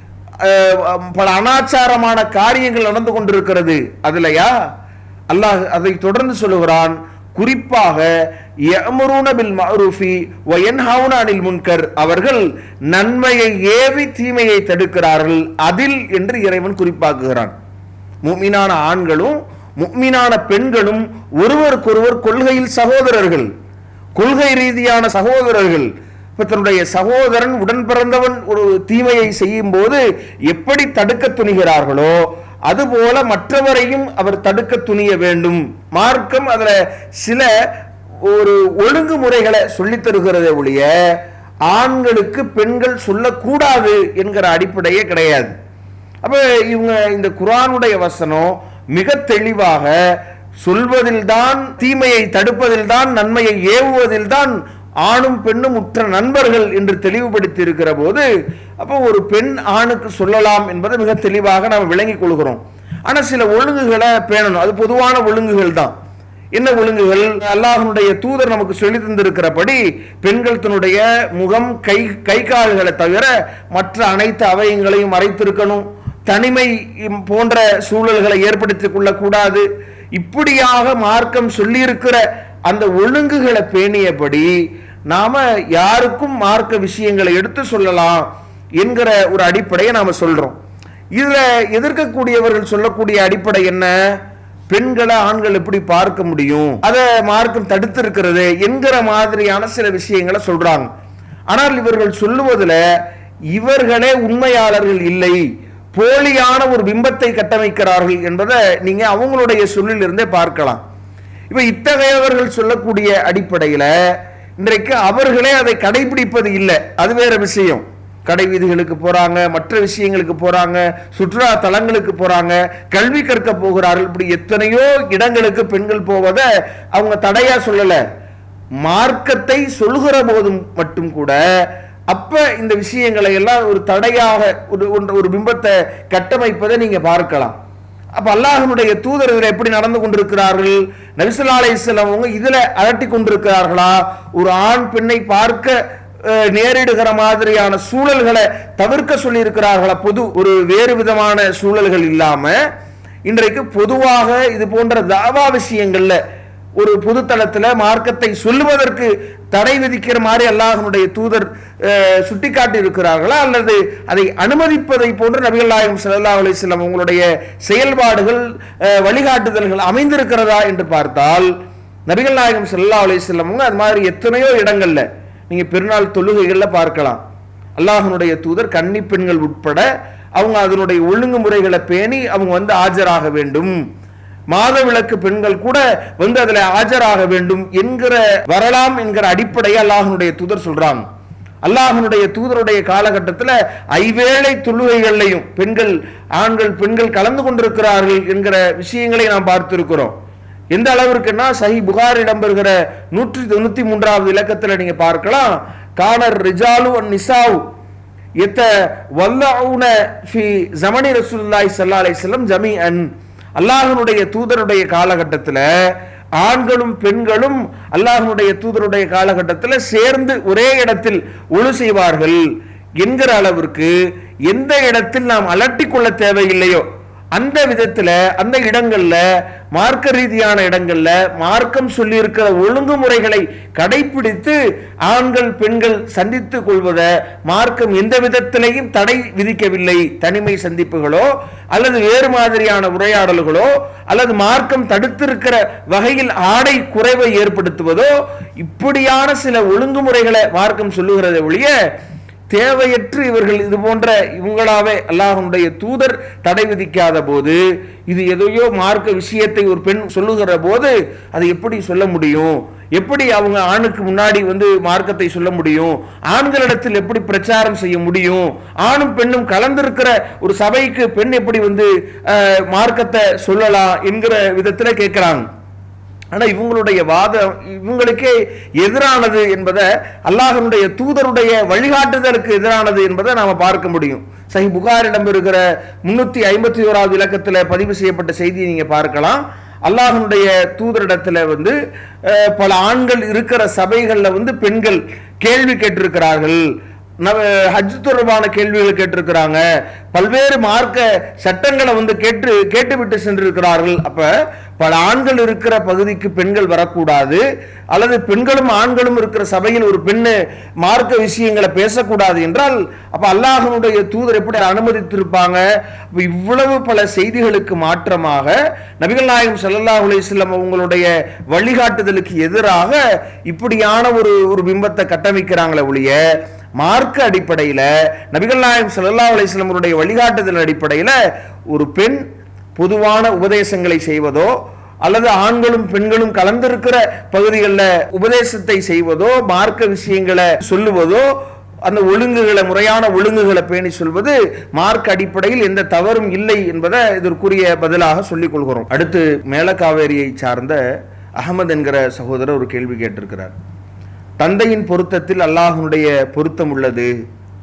அஹ், பல அனாச்சாரமான காரியங்கள் நடந்து கொண்டிருக்கிறது அதுலயா அல்லாஹ் அதை தொடர்ந்து சொல்லுகிறான் குறிப்பாக யஅமுரூன பில் மஅரூஃபி வ யன்ஹவுன அனில் முன்கர் அவர்கள் நன்மையை ஏவி தீமையை தடுக்கிறார்கள் அதில் என்று இறைவன் குறிப்பாக்குகிறான் முக்மினான ஆண்களும் முக்மினான பெண்களும் ஒருவருக்கொருவர் கொள்கையில் சகோதரர்கள் கொள்கை ரீதியான சகோதரர்கள் இப்ப தன்னுடைய சகோதரன் உடன் பிறந்தவன் ஒரு தீமையை செய்யும் போது எப்படி தடுக்க துணிகிறார்களோ அதுபோல மற்றவரையும் அவர் தடுக்க துணிய வேண்டும் மார்க்கம் அதுல சில ஒரு ஒழுங்குமுறைகளை சொல்லித் தருகிறதே ஒழிய ஆண்களுக்கு பெண்கள் சொல்லக்கூடாது என்கிற அடிப்படையே கிடையாது அப்ப இவங்க இந்த குரானுடைய வசனம் மிக தெளிவாக சொல்வதில்தான் தீமையை தடுப்பதில்தான் நன்மையை ஏவுவதில்தான் ஆணும் பெண்ணும் உற்ற நண்பர்கள் என்று தெளிவுபடுத்தி இருக்கிற போது அப்போ ஒரு பெண் ஆணுக்கு சொல்லலாம் என்பதை மிக தெளிவாக நாம் விளங்கிக் கொள்கிறோம் ஆனா சில ஒழுங்குகளை பேணணும் அது பொதுவான ஒழுங்குகள் தான் என்ன ஒழுங்குகள் அல்லாஹனுடைய தூதர் நமக்கு சொல்லி தந்திருக்கிறபடி பெண்கள் தன்னுடைய முகம் கை கை கால்களை தவிர மற்ற அனைத்து அவயங்களையும் மறைத்திருக்கணும் தனிமை போன்ற சூழல்களை ஏற்படுத்திக் கொள்ளக்கூடாது இப்படியாக மார்க்கம் சொல்லியிருக்கிற அந்த ஒழுங்குகளை பேணியபடி நாம யாருக்கும் மார்க்க விஷயங்களை எடுத்து சொல்லலாம் என்கிற ஒரு அடிப்படையை நாம சொல்றோம் இதுல எதிர்க்கக்கூடியவர்கள் சொல்லக்கூடிய அடிப்படை என்ன பெண்களை ஆண்கள் எப்படி பார்க்க முடியும் அதை மார்க்கம் தடுத்து இருக்கிறது என்கிற மாதிரியான சில விஷயங்களை சொல்றாங்க ஆனால் இவர்கள் சொல்லுவதுல இவர்களே உண்மையாளர்கள் இல்லை போலியான ஒரு பிம்பத்தை கட்டமைக்கிறார்கள் என்பதை நீங்க அவங்களுடைய சொல்லில் இருந்தே பார்க்கலாம் இப்ப இத்தகையவர்கள் சொல்லக்கூடிய அடிப்படையில இன்றைக்கு அவர்களே அதை கடைபிடிப்பது இல்லை அது வேற விஷயம் கடை வீதிகளுக்கு போறாங்க மற்ற விஷயங்களுக்கு போறாங்க சுற்றுலா தலங்களுக்கு போறாங்க கல்வி கற்க போகிறார்கள் இப்படி எத்தனையோ இடங்களுக்கு பெண்கள் போவதை அவங்க தடையா சொல்லல மார்க்கத்தை சொல்கிற போதும் மட்டும் கூட அப்ப இந்த விஷயங்களை எல்லாம் ஒரு தடையாக ஒரு ஒன்று- ஒரு பிம்பத்தை கட்டமைப்பதை நீங்க பார்க்கலாம் அப்ப அல்லாஹ்வுடைய தூதர் இதுல எப்படி நடந்து கொண்டிருக்கிறார்கள் நபிசுல்லா அலைஹிஸ்ஸலாம் அவங்க இதுல அலட்டி கொண்டிருக்கிறார்களா ஒரு ஆண் பெண்ணை பார்க்க அஹ், நேரிடுகிற மாதிரியான சூழல்களை தவிர்க்க சொல்லி இருக்கிறார்களா பொது ஒரு வேறு விதமான சூழல்கள் இல்லாம இன்றைக்கு பொதுவாக இது போன்ற தாவா விஷயங்கள்ல ஒரு பொதுத்தளத்துல மார்க்கத்தை சொல்லுவதற்கு தடை விதிக்கிற மாதிரி அல்லாஹ்வுடைய தூதர் அஹ், சுட்டிக்காட்டி இருக்கிறார்களா அல்லது அதை அனுமதிப்பதை போன்று நபிகள் நாயகம் ஸல்லல்லாஹு அலைஹி வஸல்லம் உங்களுடைய செயல்பாடுகள் அஹ், வழிகாட்டுதல்கள் அமைந்திருக்கிறதா என்று பார்த்தால் நபிகள் நாயகம் ஸல்லல்லாஹு அலைஹி வஸல்லம் அவங்க அது மாதிரி எத்தனையோ இடங்கள்ல நீங்க பெருநாள் தொழுகைகள்ல பார்க்கலாம் அல்லாஹ்வுடைய தூதர் கன்னி பெண்கள் உட்பட அவங்க அதனுடைய ஒழுங்குமுறைகளை பேணி அவங்க வந்து ஆஜராக வேண்டும் மாதவிலக்கு பெண்கள் கூட வந்து அதுல ஆஜராக வேண்டும் என்கிற வரலாம் என்கிற அடிப்படையை அல்லாஹ்வுடைய தூதர் சொல்றாங்க அல்லாஹ்வுடைய தூதருடைய காலகட்டத்தில் ஐவேளை தொழுகைகள்லையும் பெண்கள் ஆண்கள் பெண்கள் கலந்து கொண்டிருக்கிறார்கள் என்கிற விஷயங்களை நாம் பார்த்திருக்கிறோம் எந்த அளவிற்குன்னா சஹி புகார் இடம்பெறுகிற நூற்றி தொண்ணூத்தி மூன்றாவது இலக்கத்தில் நீங்க பார்க்கலாம் கானர் ரிஜாலு அன் நிசாவு எத்த வல்லவுன ஃபி ஜமனி ரசூலுல்லாஹி ஸல்லல்லாஹு அலைஹி வஸல்லம் ஜமீஅன் அல்லாஹ்வுடைய தூதருடைய காலகட்டத்தில் ஆண்களும் பெண்களும் அல்லாஹ்வுடைய தூதருடைய காலகட்டத்தில் சேர்ந்து ஒரே இடத்தில் ஒழு செய்வார்கள் என்கிற அளவிற்கு எந்த இடத்தில் நாம் அலட்டிக் கொள்ள தேவையில்லையோ அந்த விதத்துல அந்த இடங்கள்ல மார்க்க ரீதியான இடங்கள்ல மார்க்கம் சொல்லி இருக்கிற ஒழுங்குமுறைகளை கடைபிடித்து ஆண்கள் பெண்கள் சந்தித்துக் கொள்வதை மார்க்கம் எந்த விதத்திலையும் தடை விதிக்கவில்லை தனிமை சந்திப்புகளோ அல்லது வேறு மாதிரியான உரையாடல்களோ அல்லது மார்க்கம் தடுத்திருக்கிற வகையில் ஆடை குறைவை ஏற்படுத்துவதோ இப்படியான சில ஒழுங்குமுறைகளை மார்க்கம் சொல்லுகிறதை ஒழிய தேவையற்று இவர்கள் இது போன்ற இவங்களாவே அல்லாஹனுடைய தூதர் தடை விதிக்காத போது இது எதையோ மார்க்க விஷயத்தை ஒரு பெண் சொல்லுகிற போது அதை எப்படி சொல்ல முடியும் எப்படி அவங்க ஆணுக்கு முன்னாடி வந்து மார்க்கத்தை சொல்ல முடியும் ஆண்களிடத்தில் எப்படி பிரச்சாரம் செய்ய முடியும் ஆணும் பெண்ணும் கலந்திருக்கிற ஒரு சபைக்கு பெண் எப்படி வந்து அஹ், மார்க்கத்தை சொல்லலாம் என்கிற விதத்துல கேட்கிறாங்க ஆனா இவங்களுடைய வாதம் இவங்களுக்கே எதிரானது என்பதை அல்லாஹனுடைய தூதருடைய வழிகாட்டுதலுக்கு எதிரானது என்பதை நாம பார்க்க முடியும் சஹி புகாரிடம் இருக்கிற முன்னூத்தி ஐம்பத்தி ஓராவது இலக்கத்துல பதிவு செய்யப்பட்ட செய்தியை நீங்க பார்க்கலாம் அல்லாஹனுடைய தூதரிடத்துல வந்து அஹ், பல ஆண்கள் இருக்கிற சபைகள்ல வந்து பெண்கள் கேள்வி கேட்டிருக்கிறார்கள் நவ- ஹஜ் தொடர்பான கேள்விகள் கேட்டிருக்கிறாங்க பல்வேறு மார்க்க சட்டங்களை வந்து கேட்டு கேட்டுவிட்டு சென்றிருக்கிறார்கள் அப்ப பல ஆண்கள் இருக்கிற பகுதிக்கு பெண்கள் வரக்கூடாது அல்லது பெண்களும் ஆண்களும் இருக்கிற சபையில் ஒரு பெண்ணு மார்க்க விஷயங்களை பேசக்கூடாது என்றால் அப்ப அல்லாஹனுடைய தூதர் எப்படி அனுமதித்திருப்பாங்க அப்ப இவ்வளவு பல செய்திகளுக்கு மாற்றமாக நபிகள் நாயகம் ஸல்லல்லாஹு அலைஹி வஸல்லம் அவங்களுடைய வழிகாட்டுதலுக்கு எதிராக இப்படியான ஒரு ஒரு பிம்பத்தை கட்டமைக்கிறாங்களே ஒழிய மார்க்க அடிப்படையில நபிகள் நாயகம் ஸல்லல்லாஹு அலைஹி வஸல்லம் அவருடைய வழிகாட்டுதல் அடிப்படையில ஒரு பெண் பொதுவான உபதேசங்களை செய்வதோ அல்லது ஆண்களும் பெண்களும் கலந்திருக்கிற பகுதிகளில் உபதேசத்தை செய்வதோ மார்க்க விஷயங்களை சொல்லுவதோ அந்த ஒழுங்குகளை முறையான ஒழுங்குகளை பேணி சொல்வது மார்க் அடிப்படையில் எந்த தவறும் இல்லை என்பதை இதற்குரிய பதிலாக சொல்லிக் கொள்கிறோம் அடுத்து மேலக்காவேரியை சார்ந்த அகமது என்கிற சகோதரர் ஒரு கேள்வி கேட்டிருக்கிறார் தந்தையின் பொருத்தத்தில் அல்லாஹ்வுடைய பொருத்தம் உள்ளது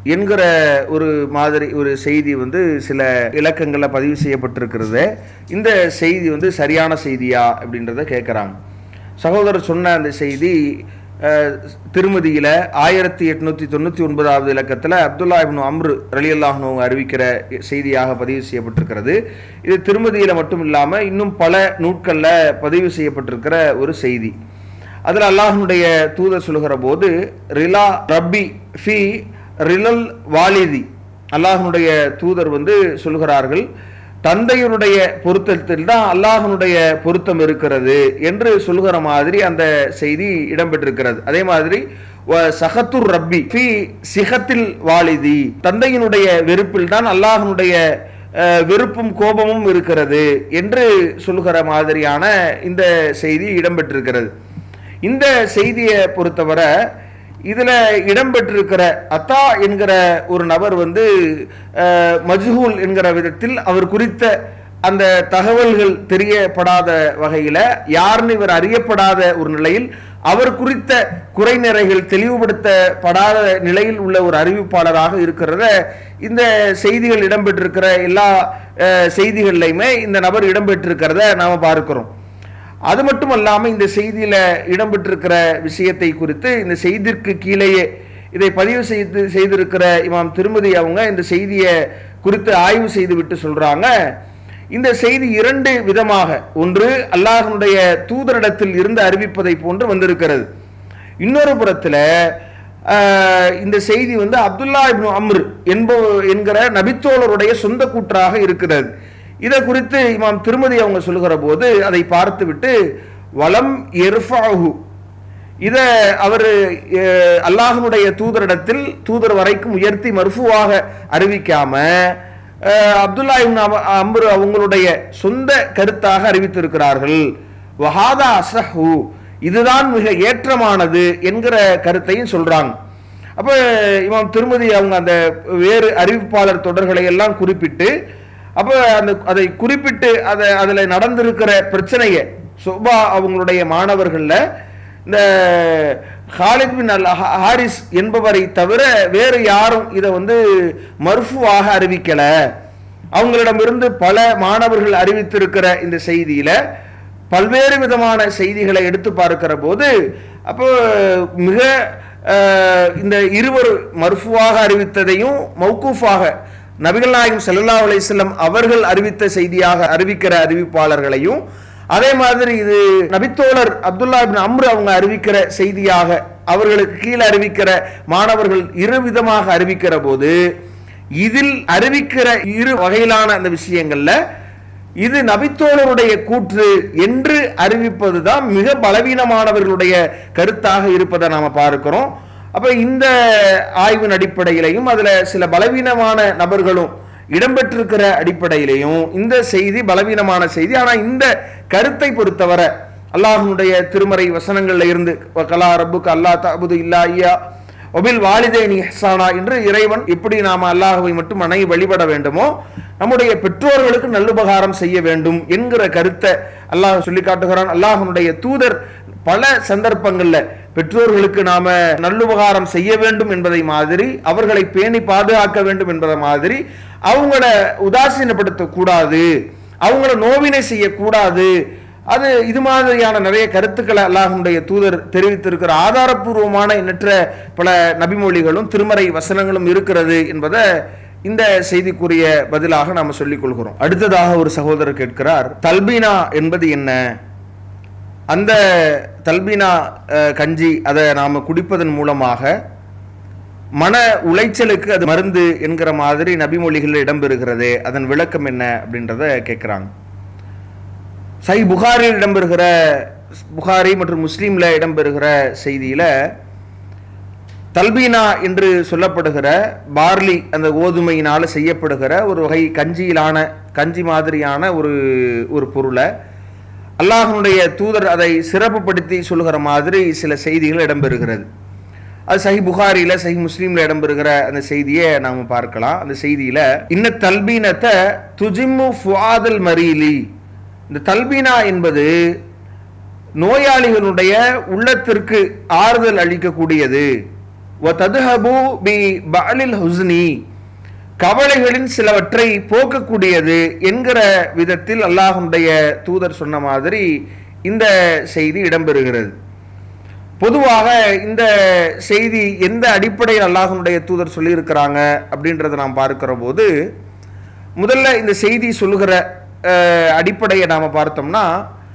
என்கிற ஒரு மாதிரி ஒரு செய்தி வந்து சில இலக்கங்களில் பதிவு செய்யப்பட்டிருக்கிறது இந்த செய்தி வந்து சரியான செய்தியா அப்படின்றத கேட்குறாங்க சகோதரர் சொன்ன அந்த செய்தி அஹ், திருமதியில ஆயிரத்தி எட்நூத்தி தொண்ணூற்றி ஒன்பதாவது இலக்கத்தில் அப்துல்லா இப்னு அம்ரு ரலி அல்லாஹ்னு அறிவிக்கிற செய்தியாக பதிவு செய்யப்பட்டிருக்கிறது இது திருமதியில மட்டும் இல்லாமல் இன்னும் பல நூட்களில் பதிவு செய்யப்பட்டிருக்கிற ஒரு செய்தி அதில் அல்லாஹ்னுடைய தூதர் சொல்லுகிற போது ரிலா ரப்பி ஃபி ரிலல் வாலிதி அல்லாஹ்னுடைய தூதர் வந்து சொல்கிறார்கள் தந்தையருடைய பொருத்தத்தில் தான் அல்லாஹ்னுடைய பொருத்தம் இருக்கிறது என்று சொல்கிற மாதிரி அந்த செய்தி இடம்பெற்றிருக்கிறது அதே மாதிரி வ சஹத்துர் ரப்பி ஃபி சிஹத்தில் வாலிதி தந்தையினுடைய வெறுப்பில் தான் அல்லாஹ்னுடைய அஹ், வெறுப்பும் கோபமும் இருக்கிறது என்று சொல்லுகிற மாதிரியான இந்த செய்தி இடம்பெற்றிருக்கிறது இந்த செய்தியை பொறுத்தவரை இதுல இடம்பெற்றிருக்கிற அத்தா என்கிற ஒரு நபர் வந்து அஹ், மஜ்ஹூல் என்கிற விதத்தில் அவர் குறித்த அந்த தகவல்கள் தெரியப்படாத வகையில யாருன்னு இவர் அறியப்படாத ஒரு நிலையில் அவர் குறித்த குறைநிறைகள் தெளிவுபடுத்தப்படாத நிலையில் உள்ள ஒரு அறிவிப்பாளராக இருக்கிறத இந்த செய்திகள் இடம்பெற்றிருக்கிற எல்லா அஹ், செய்திகள்லையுமே இந்த நபர் இடம்பெற்றிருக்கிறத நாம பார்க்கிறோம் அது மட்டும் அல்லாமல் இந்த செய்தியில் இடம்பெற்றிருக்கிற விஷயத்தை குறித்து இந்த செய்திற்கு கீழேயே இதை பதிவு செய்து செய்திருக்கிற இமாம் திருமதி அவங்க இந்த செய்தியை குறித்து ஆய்வு செய்துவிட்டு சொல்றாங்க இந்த செய்தி இரண்டு விதமாக ஒன்று அல்லாஹனுடைய தூதரிடத்தில் இருந்து அறிவிப்பதை போன்று வந்திருக்கிறது இன்னொரு புறத்தில் இந்த செய்தி வந்து அப்துல்லா இப்னு அம்ர் என்ப என்கிற நபித்தோழருடைய சொந்த கூற்றாக இருக்கிறது இதை குறித்து இமாம் திருமதி அவங்க சொல்லுகிற போது அதை பார்த்துவிட்டு வலம் எர்ஃபாஹு இதை அவர் அல்லாஹனுடைய தூதரிடத்தில் தூதர் வரைக்கும் உயர்த்தி மர்ஃபுவாக அறிவிக்காம அஹ், அப்துல்லா இப்னு அம- அம்ரு அவங்களுடைய சொந்த கருத்தாக அறிவித்திருக்கிறார்கள் வஹாதா அசஹு இதுதான் மிக ஏற்றமானது என்கிற கருத்தையும் சொல்றாங்க அப்ப இமாம் திருமதி அவங்க அந்த வேறு அறிவிப்பாளர் தொடர்களை எல்லாம் குறிப்பிட்டு அப்ப அந்த அதை குறிப்பிட்டு அதை அதுல நடந்திருக்கிற பிரச்சனையை சுபா அவங்களுடைய மாணவர்கள்ல இந்த ஹாலித் பின் அல் ஹா- ஹாரிஸ் என்பவரை தவிர வேறு யாரும் இதை வந்து மர்ஃபுவாக அறிவிக்கல அவங்களிடமிருந்து பல மாணவர்கள் அறிவித்திருக்கிற இந்த செய்தியில பல்வேறு விதமான செய்திகளை எடுத்து பார்க்கிற போது அப்போ மிக அஹ், இந்த இருவர் மர்ஃபுவாக அறிவித்ததையும் மௌகூஃபாக நபிகள் நாயகம் ஸல்லல்லாஹு அலைஹி வஸல்லம் அவர்கள் அறிவித்த செய்தியாக அறிவிக்கிற அறிவிப்பாளர்களையும் அதே மாதிரி இது நபித்தோழர் அப்துல்லா இப்னு அம்ரு அவங்க அறிவிக்கிற செய்தியாக அவர்களுக்கு கீழே அறிவிக்கிற மாணவர்கள் இரு விதமாக அறிவிக்கிற போது இதில் அறிவிக்கிற இரு வகையிலான அந்த விஷயங்கள்ல இது நபித்தோழருடைய கூற்று என்று அறிவிப்பது தான் மிக பலவீனமானவர்களுடைய கருத்தாக இருப்பதை நாம பார்க்கிறோம் அப்ப இந்த ஆய்வின் அடிப்படையிலையும் அதுல சில பலவீனமான நபர்களும் இடம்பெற்றிருக்கிற அடிப்படையிலையும் இந்த செய்தி பலவீனமான செய்தி ஆனா இந்த கருத்தை பொறுத்தவரை அல்லாஹ்வுடைய திருமறை வசனங்கள்ல இருந்து கலா ரப்புக்கு அல்லா தபுது இல்லா ஐயா ஒபில் வாலிதேனி இஹ்சானா என்று இறைவன் எப்படி நாம அல்லாஹ்வை மட்டும் வணங்கி வழிபட வேண்டுமோ நம்முடைய பெற்றோர்களுக்கு நல்லுபகாரம் செய்ய வேண்டும் என்கிற கருத்தை அல்லாஹ் சொல்லி காட்டுகிறான் அல்லாஹ்வுடைய தூதர் பல சந்தர்ப்பங்கள்ல பெற்றோர்களுக்கு நாம நல்லுபகாரம் செய்ய வேண்டும் என்பதை மாதிரி அவர்களை பேணி பாதுகாக்க வேண்டும் என்பதை மாதிரி அவங்கள உதாசீனப்படுத்த கூடாது அவங்கள நோவினை செய்யக்கூடாது அது இது மாதிரியான நிறைய கருத்துக்களை அல்லாஹ்வுடைய தூதர் தெரிவித்திருக்கிற ஆதாரப்பூர்வமான எண்ணற்ற பல நபிமொழிகளும் திருமறை வசனங்களும் இருக்கிறது என்பதை இந்த செய்திக்குரிய பதிலாக நாம சொல்லிக் கொள்கிறோம் அடுத்ததாக ஒரு சகோதரர் கேட்கிறார் தல்பீனா என்பது என்ன அந்த தல்பீனா அஹ், கஞ்சி அதை நாம் குடிப்பதன் மூலமாக மன உளைச்சலுக்கு அது மருந்து என்கிற மாதிரி நபிமொழிகள் இடம்பெறுகிறது அதன் விளக்கம் என்ன அப்படின்றத கேட்குறாங்க சை புகாரில் இடம்பெறுகிற புகாரி மற்றும் முஸ்லீம்ல இடம்பெறுகிற செய்தியில தல்பீனா என்று சொல்லப்படுகிற பார்லி அந்த கோதுமையினால செய்யப்படுகிற ஒரு வகை கஞ்சியிலான கஞ்சி மாதிரியான ஒரு ஒரு பொருளை அல்லாஹ்வுடைய தூதர் அதை சிறப்புப்படுத்தி சொல்லுகிற மாதிரி சில செய்திகள் இடம்பெறுகிறது அது சஹி புகாரில சஹி முஸ்லீம்ல இடம்பெறுகிற அந்த செய்தியை நாம பார்க்கலாம் அந்த செய்தியில இன்ன தல்பீனத்தை துஜிம்மு ஃபுஆதல் மரீலி இந்த தல்பீனா என்பது நோயாளிகளுடைய உள்ளத்திற்கு ஆறுதல் அளிக்கக்கூடியது வ ததுஹபு பி பஅலில் ஹுஸ்னி கவலைகளின் சிலவற்றை போக்கக்கூடியது என்கிற விதத்தில் அல்லாஹுடைய தூதர் சொன்ன மாதிரி இந்த செய்தி இடம்பெறுகிறது பொதுவாக இந்த செய்தி எந்த அடிப்படையில் அல்லாஹனுடைய தூதர் சொல்லியிருக்கிறாங்க அப்படின்றத நாம் பார்க்கிற போது முதல்ல இந்த செய்தி சொல்லுகிற அஹ், அடிப்படையை நாம் பார்த்தோம்னா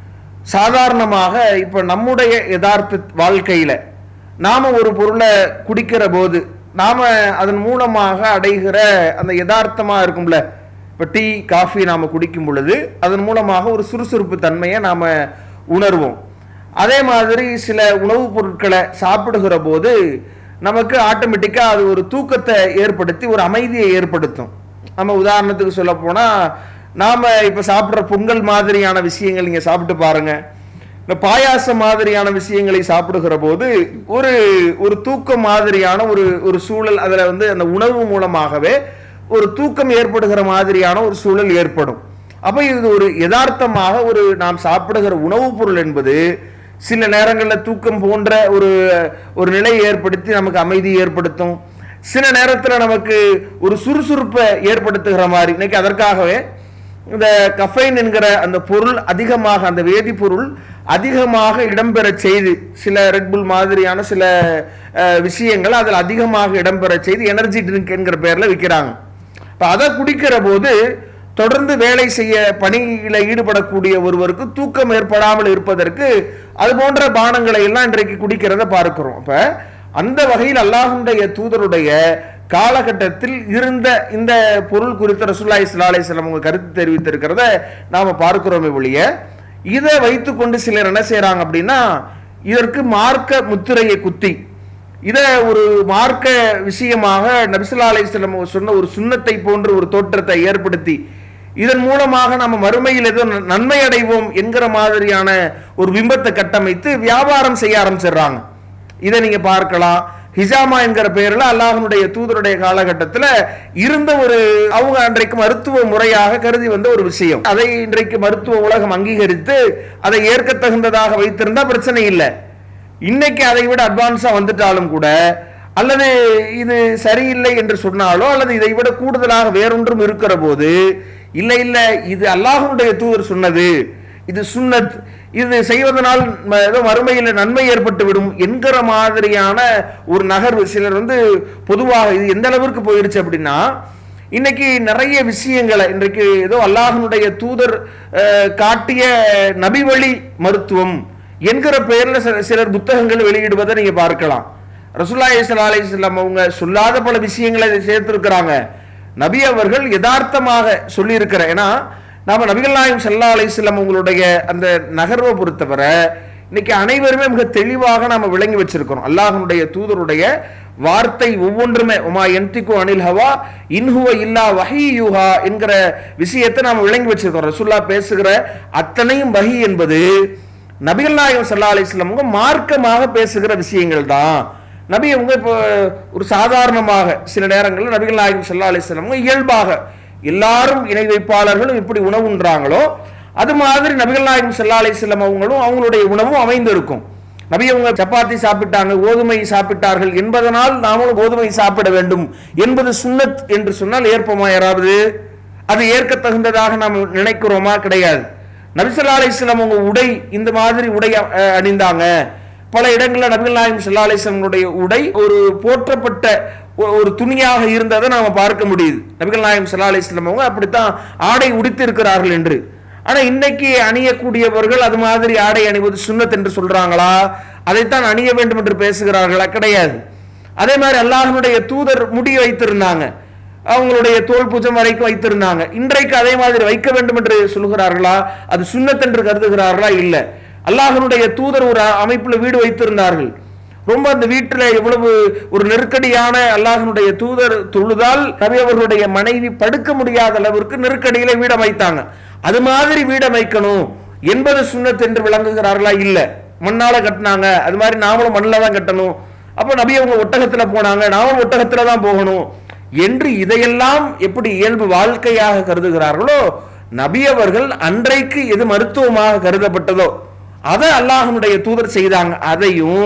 சாதாரணமாக இப்போ நம்முடைய யதார்த்த வாழ்க்கையில் நாம் ஒரு பொருளை குடிக்கிற போது நாம் அதன் மூலமாக அடைகிற அந்த யதார்த்தமாக இருக்கும்ல இப்போ டீ காஃபி நாம் குடிக்கும் பொழுது அதன் மூலமாக ஒரு சுறுசுறுப்பு தன்மையை நாம் உணர்வோம் அதே மாதிரி சில உணவுப் பொருட்களை சாப்பிடுகிற போது நமக்கு ஆட்டோமேட்டிக்காக அது ஒரு தூக்கத்தை ஏற்படுத்தி ஒரு அமைதியை ஏற்படுத்தும் நம்ம உதாரணத்துக்கு சொல்ல போனால் நாம் இப்போ சாப்பிட்ற பொங்கல் மாதிரியான விஷயங்கள் நீங்கள் சாப்பிட்டு பாருங்க இந்த பாயாசம் மாதிரியான விஷயங்களை சாப்பிடுகிற போது ஒரு ஒரு தூக்கம் மாதிரியான ஒரு ஒரு சூழல் அதில் வந்து அந்த உணவு மூலமாகவே ஒரு தூக்கம் ஏற்படுகிற மாதிரியான ஒரு சூழல் ஏற்படும் அப்போ இது ஒரு யதார்த்தமாக ஒரு நாம் சாப்பிடுகிற உணவுப் பொருள் என்பது சில நேரங்களில் தூக்கம் போன்ற ஒரு ஒரு நிலையை ஏற்படுத்தி நமக்கு அமைதி ஏற்படுத்தும் சில நேரத்தில் நமக்கு ஒரு சுறுசுறுப்பை ஏற்படுத்துகிற மாதிரி இன்னைக்கு அதற்காகவே இந்த கஃபைன் என்கிற அந்த பொருள் அதிகமாக அந்த வேதிப்பொருள் அதிகமாக இடம்பெற செய்து சில ரெட்புல் மாதிரியான சில அஹ், விஷயங்கள் அதில் அதிகமாக இடம்பெற செய்து எனர்ஜி ட்ரிங்க் என்கிற பேரில் விற்கிறாங்க இப்போ அதை குடிக்கிற போது தொடர்ந்து வேலை செய்ய பணியில் ஈடுபடக்கூடிய ஒருவருக்கு தூக்கம் ஏற்படாமல் இருப்பதற்கு அது போன்ற பானங்களை எல்லாம் இன்றைக்கு குடிக்கிறத பார்க்கிறோம் அப்ப அந்த வகையில் அல்லாஹுடைய தூதருடைய காலகட்டத்தில் இருந்த இந்த பொருள் குறித்த ரசூல்லா இஸ்லா அலிஸ்லாம் அவங்க கருத்து தெரிவித்திருக்கிறத நாம பார்க்கிறோமே ஒழிய இதை வைத்துக்கொண்டு சிலர் என்ன செய்றாங்க அப்படின்னா இதற்கு மார்க்க முத்திரையை குத்தி இதை ஒரு மார்க்க விஷயமாக நபிசுல்லா அலிஸ்லம் சொன்ன ஒரு சுண்ணத்தை போன்ற ஒரு தோற்றத்தை ஏற்படுத்தி இதன் மூலமாக நம்ம மறுமையில் ஏதோ ந- நன்மை அடைவோம் என்கிற மாதிரியான ஒரு பிம்பத்தை கட்டமைத்து வியாபாரம் செய்ய ஆரம்பிச்சிடுறாங்க இதை நீங்க பார்க்கலாம் ஹிஜாமா என்கிற பெயரில் அல்லாஹனுடைய தூதருடைய காலகட்டத்தில் இருந்த ஒரு அவங்க அன்றைக்கு மருத்துவ முறையாக கருதி வந்த ஒரு விஷயம் அதை இன்றைக்கு மருத்துவ உலகம் அங்கீகரித்து அதை ஏற்க தகுந்ததாக வைத்திருந்தா பிரச்சனை இல்லை இன்னைக்கு அதை விட அட்வான்ஸா வந்துட்டாலும் கூட அல்லது இது சரியில்லை என்று சொன்னாலோ அல்லது இதை விட கூடுதலாக வேறொன்றும் இருக்கிற போது இல்லை இல்லை இது அல்லாஹ்வுடைய தூதர் சொன்னது இது சுன்னத் இது செய்வதனால் ம- ஏதோ மறுமையில் நன்மை ஏற்பட்டு விடும் என்கிற மாதிரியான ஒரு நகர்வு சிலர் வந்து பொதுவாக இது எந்த அளவிற்கு போயிடுச்சு அப்படின்னா இன்னைக்கு நிறைய விஷயங்களை இன்றைக்கு ஏதோ அல்லாஹ்வுடைய தூதர் அஹ், காட்டிய நபி வழி மருத்துவம் என்கிற பெயர்ல சில- சிலர் புத்தகங்கள் வெளியிடுவதை நீங்க பார்க்கலாம் ரசூல்லா இஸ்லா அலிஸ்லாம் அவங்க சொல்லாத பல விஷயங்களை இதில் சேர்த்திருக்கிறாங்க நபி அவர்கள் யதார்த்தமாக சொல்லியிருக்கிற ஏன்னா நாம நபிகள் நாயகம் சல்லா அலிஸ்லாம் உங்களுடைய அந்த நகர்வை பொறுத்தவரை இன்னைக்கு அனைவருமே மிக தெளிவாக நாம விளங்கி வச்சிருக்கிறோம் அல்லாஹ்வுடைய தூதருடைய வார்த்தை ஒவ்வொன்றுமே உமா என்திக்கு அனில் ஹவா இன்ஹுவ இல்லா வஹியுஹா என்கிற விஷயத்தை நாம விளங்கி வச்சிருக்கோம் ரசூல்லா பேசுகிற அத்தனையும் வஹி என்பது நபிகள் நாயகம் சல்லா அலிஸ்லாம் அவங்க மார்க்கமாக பேசுகிற விஷயங்கள் தான் நபி அவங்க இப்போ ஒரு சாதாரணமாக சில நேரங்களில் நபிகள் நாயகம் சல்லா அலிஸ்லாம் அவங்க இயல்பாக எல்லாரும் இணை வைப்பாளர்களும் இப்படி உணவுன்றாங்களோ அது மாதிரி நபிகள் நாயகம் சல்லா அலிஸ்லாம் அவங்களும் அவங்களுடைய உணவும் அமைந்திருக்கும் நபி அவங்க சப்பாத்தி சாப்பிட்டாங்க கோதுமை சாப்பிட்டார்கள் என்பதனால் நாமளும் கோதுமை சாப்பிட வேண்டும் என்பது சுன்னத் என்று சொன்னால் ஏற்போமா யாராவது அது ஏற்க தகுந்ததாக நாம் நினைக்கிறோமா கிடையாது நபிசல்லா அலிஸ்லாம் அவங்க உடை இந்த மாதிரி உடை அஹ், அணிந்தாங்க பல இடங்களில் நபிகள் நாயகம் சல்லா அலிஸ்லாமுடைய உடை ஒரு போற்றப்பட்ட ஒ- ஒரு துணியாக இருந்ததை நாம பார்க்க முடியுது நபிகள் நாயகம் சல்லா அலிஸ்லாம் அவங்க அப்படித்தான் ஆடை உடுத்தி இருக்கிறார்கள் என்று ஆனா இன்னைக்கு அணியக்கூடியவர்கள் அது மாதிரி ஆடை அணிவது சுன்னத் என்று சொல்றாங்களா அதைத்தான் அணிய வேண்டும் என்று பேசுகிறார்களா கிடையாது அதே மாதிரி அல்லாஹ்வுடைய தூதர் முடி வைத்திருந்தாங்க அவங்களுடைய தோல் பூஜம் வரைக்கும் வைத்திருந்தாங்க இன்றைக்கு அதே மாதிரி வைக்க வேண்டும் என்று சொல்கிறார்களா அது சுன்னத் என்று கருதுகிறார்களா இல்ல அல்லாஹ்வுடைய தூதர் ஒரு அமைப்புல வீடு வைத்திருந்தார்கள் ரொம்ப அந்த வீட்டுல எவ்வளவு ஒரு நெருக்கடியான அல்லாஹ்வுடைய தூதர் தொழுதால் நபி அவர்களுடைய மனைவி படுக்க முடியாத அளவிற்கு நெருக்கடியில வீடு அமைத்தாங்க அது மாதிரி வீடு அமைக்கணும் என்பது சுன்னத் என்று விளங்குகிறார்களா இல்ல மண்ணால கட்டினாங்க அது மாதிரி நாமளும் மண்ணில் தான் கட்டணும் அப்போ நபி அவங்க ஒட்டகத்துல போனாங்க நாமும் ஒட்டகத்துல தான் போகணும் என்று இதையெல்லாம் எப்படி இயல்பு வாழ்க்கையாக கருதுகிறார்களோ நபி அவர்கள் அன்றைக்கு எது மருத்துவமாக கருதப்பட்டதோ அதை அல்லாஹ்வுடைய தூதர் செய்தாங்க அதையும்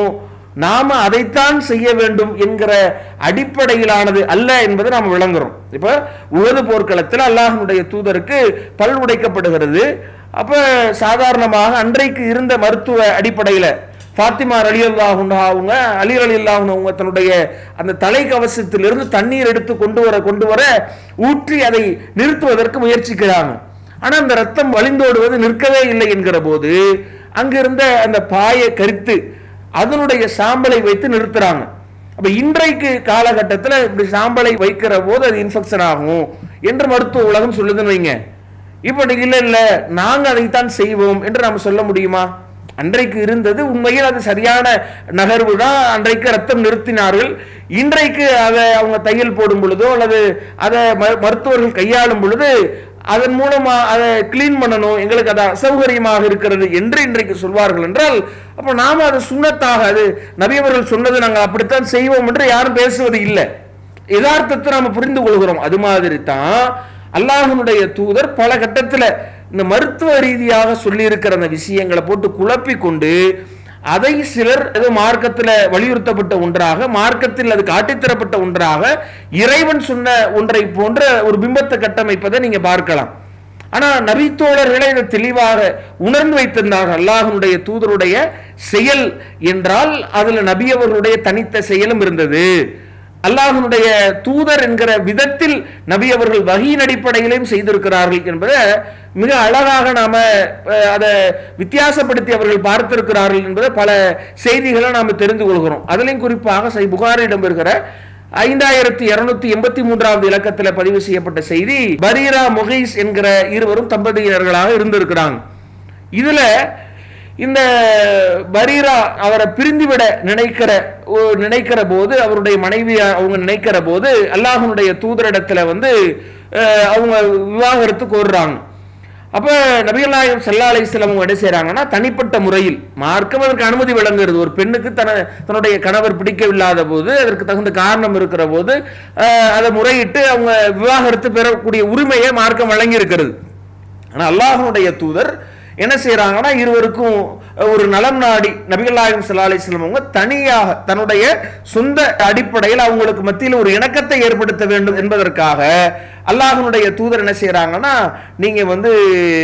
நாம அதைத்தான் செய்ய வேண்டும் என்கிற அடிப்படையிலானது அல்ல என்பதை நாம் விளங்குறோம் இப்ப உலது போர்க்களத்தில் அல்லாஹனுடைய தூதருக்கு பல் உடைக்கப்படுகிறது அப்ப சாதாரணமாக அன்றைக்கு இருந்த மருத்துவ அடிப்படையில ஃபாத்திமா அலி அவங்க அலி அலி அவங்க தன்னுடைய அந்த தலைக்கவசத்திலிருந்து தண்ணீர் எடுத்து கொண்டு வர கொண்டு வர ஊற்றி அதை நிறுத்துவதற்கு முயற்சிக்கிறாங்க ஆனா அந்த ரத்தம் வழிந்தோடுவது நிற்கவே இல்லை என்கிற போது அங்கிருந்த அந்த பாயை கரித்து அதனுடைய சாம்பலை வைத்து நிறுத்துறாங்க அப்ப இன்றைக்கு காலகட்டத்தில் இப்படி சாம்பலை வைக்கிற போது அது இன்ஃபெக்ஷன் ஆகும் என்று மருத்துவ உலகம் சொல்லுதுன்னு வைங்க இப்ப நீங்க இல்ல இல்ல நாங்க அதைத்தான் செய்வோம் என்று நாம சொல்ல முடியுமா அன்றைக்கு இருந்தது உண்மையில் அது சரியான நகர்வு தான் அன்றைக்கு ரத்தம் நிறுத்தினார்கள் இன்றைக்கு அதை அவங்க தையல் போடும் பொழுதோ அல்லது அதை ம- மருத்துவர்கள் கையாளும் பொழுது அதன் மூலமா அதை கிளீன் பண்ணணும் எங்களுக்கு அது அசௌகரியமாக இருக்கிறது என்று இன்றைக்கு சொல்வார்கள் என்றால் அப்ப நாம அது சுண்ணத்தாக அது நபியவர்கள் சொன்னது நாங்கள் அப்படித்தான் செய்வோம் என்று யாரும் பேசுவது இல்லை யதார்த்தத்தை நாம புரிந்து கொள்கிறோம் அது மாதிரி தான் அல்லாஹனுடைய தூதர் பல கட்டத்துல இந்த மருத்துவ ரீதியாக சொல்லி இருக்கிற அந்த விஷயங்களை போட்டு குழப்பி கொண்டு அதை சிலர் ஏதோ மார்க்கத்தில் வலியுறுத்தப்பட்ட ஒன்றாக மார்க்கத்தில் அது காட்டித்தரப்பட்ட ஒன்றாக இறைவன் சொன்ன ஒன்றை போன்ற ஒரு பிம்பத்தை கட்டமைப்பதை நீங்க பார்க்கலாம் ஆனா நபித்தோழர்களை இதை தெளிவாக உணர்ந்து வைத்திருந்தார்கள் அல்லாஹனுடைய தூதருடைய செயல் என்றால் அதுல நபி அவர்களுடைய தனித்த செயலும் இருந்தது அல்லாஹனுடைய தூதர் என்கிற விதத்தில் நபி அவர்கள் வகையின் அடிப்படையிலும் செய்திருக்கிறார்கள் என்பதை மிக அழகாக நாம அஹ், அதை வித்தியாசப்படுத்தி அவர்கள் பார்த்திருக்கிறார்கள் என்பதை பல செய்திகளை நாம தெரிந்து கொள்கிறோம் அதிலையும் குறிப்பாக சை புகாரிடம் இருக்கிற ஐந்தாயிரத்தி இருநூத்தி எண்பத்தி மூன்றாவது இலக்கத்தில் பதிவு செய்யப்பட்ட செய்தி பரீரா முகைஸ் என்கிற இருவரும் தம்பதியினர்களாக இருந்திருக்கிறாங்க இதுல இந்த பரீரா அவரை பிரிந்துவிட நினைக்கிற ஓ- நினைக்கிற போது அவருடைய மனைவி அவங்க நினைக்கிற போது அல்லாஹனுடைய தூதரிடத்துல வந்து அஹ், அவங்க விவாகரத்து கோருறாங்க அப்ப நபிகள் நாயகம் சல்லா அலிஸ்லாம் அவங்க என்ன செய்றாங்கன்னா தனிப்பட்ட முறையில் மார்க்கம் அதற்கு அனுமதி வழங்குகிறது ஒரு பெண்ணுக்கு தன தன்னுடைய கணவர் பிடிக்கவில்லாத போது அதற்கு தகுந்த காரணம் இருக்கிற போது அஹ், அதை முறையிட்டு அவங்க விவாகரத்து பெறக்கூடிய உரிமையை மார்க்கம் வழங்கி இருக்கிறது ஆனா அல்லாஹ்வுடைய தூதர் என்ன செய்றாங்கன்னா இருவருக்கும் ஒரு நலம் நாடி நபிகள் நாயகம் ஸல்லல்லாஹு அலைஹி வஸல்லம் அவங்க தனியாக தன்னுடைய சொந்த அடிப்படையில் அவங்களுக்கு மத்தியில் ஒரு இணக்கத்தை ஏற்படுத்த வேண்டும் என்பதற்காக அல்லாஹ்வுடைய தூதர் என்ன செய்றாங்கன்னா நீங்க வந்து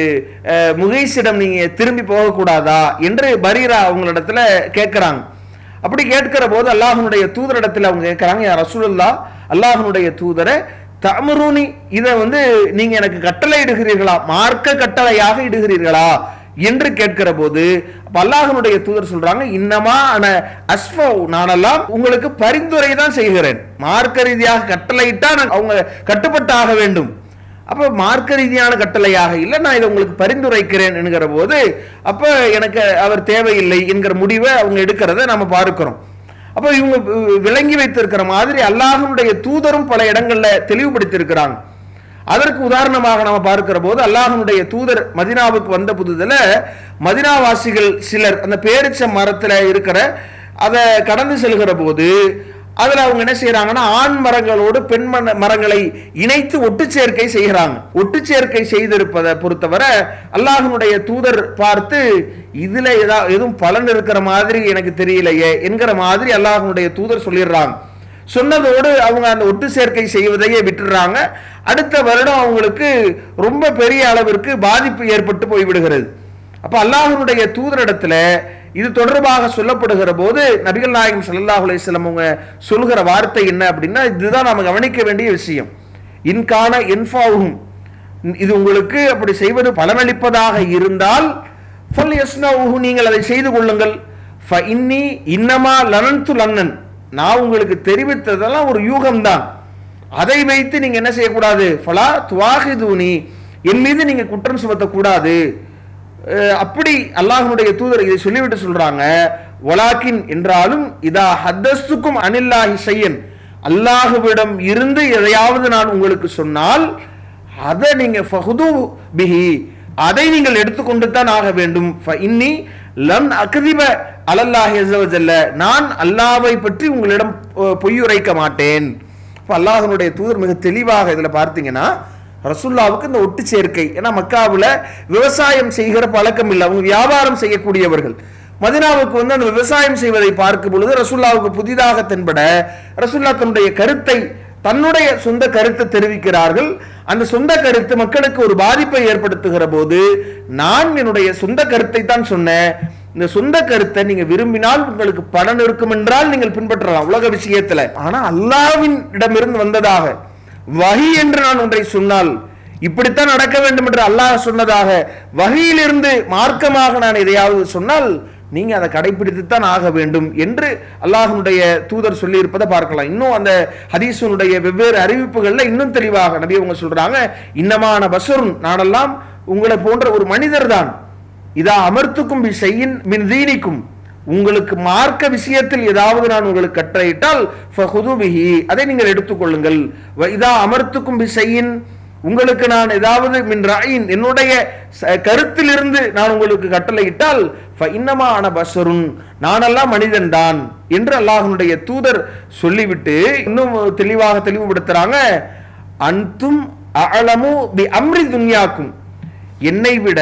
அஹ், முகைஸிடம் நீங்க திரும்பி போகக்கூடாதா என்று பரீரா அவங்களிடத்துல கேட்கிறாங்க அப்படி கேட்கிற போது அல்லாஹ்வுடைய தூதரிடத்தில் அவங்க கேட்கிறாங்க யா ரசூலுல்லாஹ் அல்லாஹ்வுடைய தூதரை தமருனி இதை வந்து நீங்க எனக்கு கட்டளை இடுகிறீர்களா மார்க்க கட்டளையாக இடுகிறீர்களா என்று கேட்கிற போது அப்ப அல்லாஹ்வுடைய தூதர் சொல்றாங்க இன்னமா அன அஸ்ஃபவ் நானெல்லாம் உங்களுக்கு பரிந்துரை தான் செய்கிறேன் மார்க்க ரீதியாக கட்டளையிட்டா நான் அவங்க கட்டுப்பட்டாக வேண்டும் அப்ப மார்க்க ரீதியான கட்டளையாக இல்லை நான் இதை உங்களுக்கு பரிந்துரைக்கிறேன் என்கிற போது அப்ப எனக்கு அவர் தேவையில்லை என்கிற முடிவை அவங்க எடுக்கிறத நாம பார்க்கிறோம் அப்ப இவங்க வி- விளங்கி வைத்திருக்கிற மாதிரி அல்லாஹ்வுடைய தூதரும் பல இடங்கள்ல தெளிவுபடுத்தியிருக்கிறாங்க அதற்கு உதாரணமாக நம்ம பார்க்கிற போது அல்லாஹ்வுடைய தூதர் மதினாவுக்கு வந்த புதுதுல மதினாவாசிகள் சிலர் அந்த பேரிச்ச மரத்துல இருக்கிற அதை கடந்து செல்கிற போது அதுல அவங்க என்ன செய்யறாங்கன்னா ஆண் மரங்களோடு பெண் மர- மரங்களை இணைத்து ஒட்டுச்சேர்க்கை செய்கிறாங்க ஒட்டுச்சேர்க்கை செய்திருப்பதை பொறுத்தவரை அல்லாஹ்வுடைய தூதர் பார்த்து இதுல ஏதா எதுவும் பலன் இருக்கிற மாதிரி எனக்கு தெரியலையே என்கிற மாதிரி அல்லாஹ்வுடைய தூதர் சொல்லிடுறாங்க சொன்னதோடு அவங்க அந்த ஒட்டு சேர்க்கை செய்வதையே விட்டுறாங்க அடுத்த வருடம் அவங்களுக்கு ரொம்ப பெரிய அளவிற்கு பாதிப்பு ஏற்பட்டு போய்விடுகிறது அப்ப அல்லாஹ்வுடைய தூதரிடத்துல இது தொடர்பாக சொல்லப்படுகிற போது நபிகள் நாயகம் ஸல்லல்லாஹு அலைஹி வஸல்லம் அவங்க சொல்கிற வார்த்தை என்ன அப்படின்னா இதுதான் நாம கவனிக்க வேண்டிய விஷயம் இன்கான என்ஃபாவும் இது உங்களுக்கு அப்படி செய்வது பலனளிப்பதாக இருந்தால் ஃபல் யஸ்னவுஹு நீங்கள் அதை செய்து கொள்ளுங்கள் ஃப இன்னி இன்னமா லனன்து லன்னன் நான் உங்களுக்கு தெரிவித்ததெல்லாம் ஒரு யூகம்தான் அதை வைத்து நீங்க என்ன செய்யக்கூடாது ஃபலா துவாஹிதுனி என் மீது நீங்க குற்றம் சுமத்தக்கூடாது அஹ் அப்படி அல்லாஹ்வுடைய தூதர் இதை சொல்லிவிட்டு சொல்றாங்க வலாக்கின் என்றாலும் இதா ஹத்தஸ்துக்கும் அனில்லாஹி செய்யன் அல்லாஹுவிடம் இருந்து எதையாவது நான் உங்களுக்கு சொன்னால் அதை நீங்க ஃபஹுது பிஹி அதை நீங்கள் எடுத்துக்கொண்டு தான் ஆக வேண்டும் ஃப இன்னி லன் அக்திப அலல்லாஹி அஸ்ஸவஜல்ல நான் அல்லாஹ்வை பற்றி உங்களிடம் அஹ், பொய்யுரைக்க மாட்டேன் அப்ப அல்லாஹ்வுடைய தூதர் மிக தெளிவாக இதுல பார்த்தீங்கன்னா ரசுல்லாவுக்கு இந்த ஒட்டு சேர்க்கை ஏன்னா மக்காவுல விவசாயம் செய்கிற பழக்கம் இல்லை அவங்க வியாபாரம் செய்யக்கூடியவர்கள் மதினாவுக்கு வந்து அந்த விவசாயம் செய்வதை பார்க்கும் பொழுது ரசுல்லாவுக்கு புதிதாக தென்பட ரசுல்லா தன்னுடைய கருத்தை தன்னுடைய சொந்த கருத்தை தெரிவிக்கிறார்கள் அந்த சொந்த கருத்து மக்களுக்கு ஒரு பாதிப்பை ஏற்படுத்துகிற போது நான் என்னுடைய சொந்த கருத்தை தான் சொன்னேன் இந்த சொந்த கருத்தை நீங்க விரும்பினால் உங்களுக்கு பலன் இருக்கும் என்றால் நீங்கள் பின்பற்றலாம் உலக விஷயத்துல ஆனா அல்லாவின் இடமிருந்து வந்ததாக வகி என்று நான் ஒன்றை சொன்னால் இப்படித்தான் நடக்க வேண்டும் என்று அல்லாஹ் சொன்னதாக வகையிலிருந்து மார்க்கமாக நான் எதையாவது சொன்னால் நீங்க அதை கடைபிடித்துத்தான் ஆக வேண்டும் என்று அல்லாஹனுடைய தூதர் சொல்லி இருப்பதை பார்க்கலாம் இன்னும் அந்த ஹதீஸனுடைய வெவ்வேறு அறிவிப்புகள்ல இன்னும் தெளிவாக நபி அவங்க சொல்றாங்க இன்னமான பசருன் நானெல்லாம் உங்களை போன்ற ஒரு மனிதர் தான் இதா அமர்த்துக்கும் செய்யின் மின் தீனிக்கும் உங்களுக்கு மார்க்க விஷயத்தில் ஏதாவது நான் உங்களுக்கு கட்டளையிட்டால் ஃபஹுது பிஹி அதை நீங்கள் எடுத்துக்கொள்ளுங்கள் வ இதா அமர்த்துக்கும் செய்யின் உங்களுக்கு நான் ஏதாவது மின் ராயின் என்னுடைய ச- கருத்திலிருந்து நான் உங்களுக்கு கட்டளையிட்டால் இன்னமா ஆன பஷருன் நானெல்லாம் மனிதன் தான் என்று அல்லாஹ்வுடைய தூதர் சொல்லிவிட்டு இன்னும் தெளிவாக தெளிவுபடுத்துறாங்க அன்தும் அலமு பி அம்ரி துன்யாக்கும் என்னை விட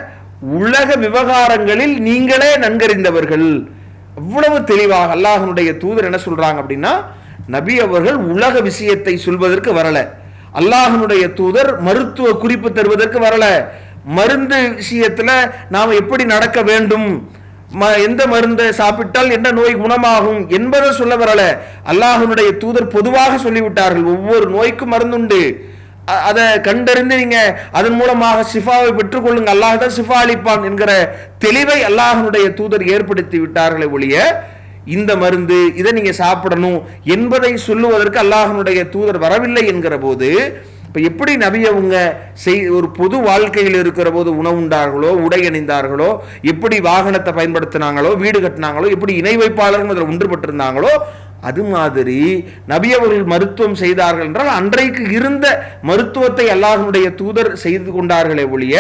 உலக விவகாரங்களில் நீங்களே நன்கறிந்தவர்கள் அவ்வளவு தெளிவாக அல்லாஹ்வுடைய தூதர் என்ன சொல்றாங்க அப்படின்னா நபி அவர்கள் உலக விஷயத்தை சொல்வதற்கு வரல அல்லாஹ்வுடைய தூதர் மருத்துவ குறிப்பு தருவதற்கு வரல மருந்து விஷயத்துல நாம எப்படி நடக்க வேண்டும் ம- எந்த மருந்தை சாப்பிட்டால் என்ன நோய் குணமாகும் என்பதை சொல்ல வரல அல்லாஹ்வுடைய தூதர் பொதுவாக சொல்லிவிட்டார்கள் ஒவ்வொரு நோய்க்கும் மருந்துண்டு அ- அதை கண்டறிந்து நீங்க அதன் மூலமாக சிஃபாவை பெற்றுக்கொள்ளுங்க அல்லாஹ் தான் சிஃபா அளிப்பான் என்கிற தெளிவை அல்லாஹ்வுடைய தூதர் ஏற்படுத்தி விட்டார்களே ஒழிய இந்த மருந்து இதை நீங்க சாப்பிடணும் என்பதை சொல்லுவதற்கு அல்லாஹ்வுடைய தூதர் வரவில்லை என்கிற போது இப்ப எப்படி நபி அவங்க செய் ஒரு பொது வாழ்க்கையில் இருக்கிற போது உணவுண்டார்களோ உடை அணிந்தார்களோ எப்படி வாகனத்தை பயன்படுத்தினாங்களோ வீடு கட்டினாங்களோ எப்படி இணை வைப்பாளர்கள் அதில் ஒன்றுபட்டிருந்தாங்களோ அது மாதிரி நபி அவர்கள் மருத்துவம் செய்தார்கள் என்றால் அன்றைக்கு இருந்த மருத்துவத்தை அல்லாஹ்வுடைய தூதர் செய்து கொண்டார்களே ஒழிய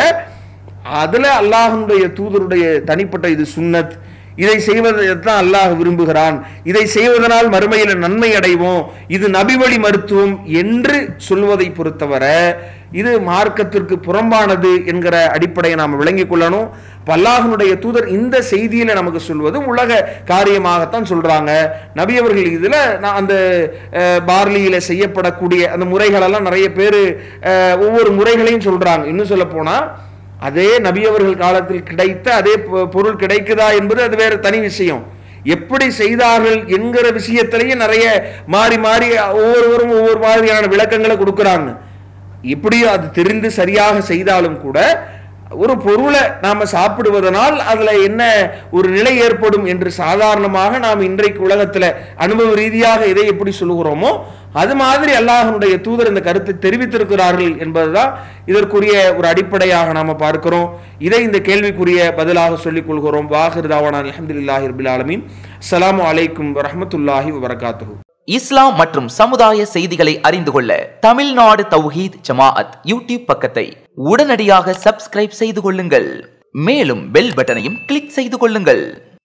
அதுல அல்லாஹ்வுடைய தூதருடைய தனிப்பட்ட இது சுன்னத் இதை செய்வதை தான் அல்லாஹ் விரும்புகிறான் இதை செய்வதனால் மறுமையில் நன்மை அடைவோம் இது நபி வழி மருத்துவம் என்று சொல்வதை பொறுத்தவரை இது மார்க்கத்திற்கு புறம்பானது என்கிற அடிப்படையை நாம் விளங்கிக் கொள்ளணும் அப்ப அல்லாஹ்வுடைய தூதர் இந்த செய்தியில நமக்கு சொல்வது உலக காரியமாகத்தான் சொல்றாங்க நபி அவர்கள் இதுல நான் அந்த அஹ், பார்லியில செய்யப்படக்கூடிய அந்த முறைகளெல்லாம் நிறைய பேர் ஒவ்வொரு முறைகளையும் சொல்றாங்க இன்னும் சொல்ல போனா அதே நபி அவர்கள் காலத்தில் கிடைத்த அதே பொ- பொருள் கிடைக்குதா என்பது அது வேற தனி விஷயம் எப்படி செய்தார்கள் என்கிற விஷயத்திலேயே நிறைய மாறி மாறி ஒவ்வொருவரும் ஒவ்வொரு மாதிரியான விளக்கங்களை கொடுக்குறாங்க எப்படியோ அது தெரிந்து சரியாக செய்தாலும் கூட ஒரு பொருளை நாம சாப்பிடுவதனால் அதுல என்ன ஒரு நிலை ஏற்படும் என்று சாதாரணமாக நாம் இன்றைக்கு உலகத்துல அனுபவ ரீதியாக எதை எப்படி சொல்லுகிறோமோ அது மாதிரி அல்லாஹ்வுடைய தூதர் இந்த கருத்தை தெரிவித்திருக்கிறார்கள் என்பதுதான் இதற்குரிய ஒரு அடிப்படையாக நாம பார்க்கிறோம் இதை இந்த கேள்விக்குரிய பதிலாக சொல்லிக் கொள்கிறோம் வாஹிர் தாவானா அலமதுல்லாஹி ரபில் ஆலமீன் அஸ்ஸலாமு அலைக்கும் வரஹ்மத்துல்லாஹி வபரகாத்துஹு இஸ்லாம் மற்றும் சமுதாய செய்திகளை அறிந்து கொள்ள தமிழ்நாடு தௌஹீத் ஜமாஅத் யூடியூப் பக்கத்தை உடனடியாக சப்ஸ்கிரைப் செய்து கொள்ளுங்கள் மேலும் பெல் பட்டனையும் கிளிக் செய்து கொள்ளுங்கள்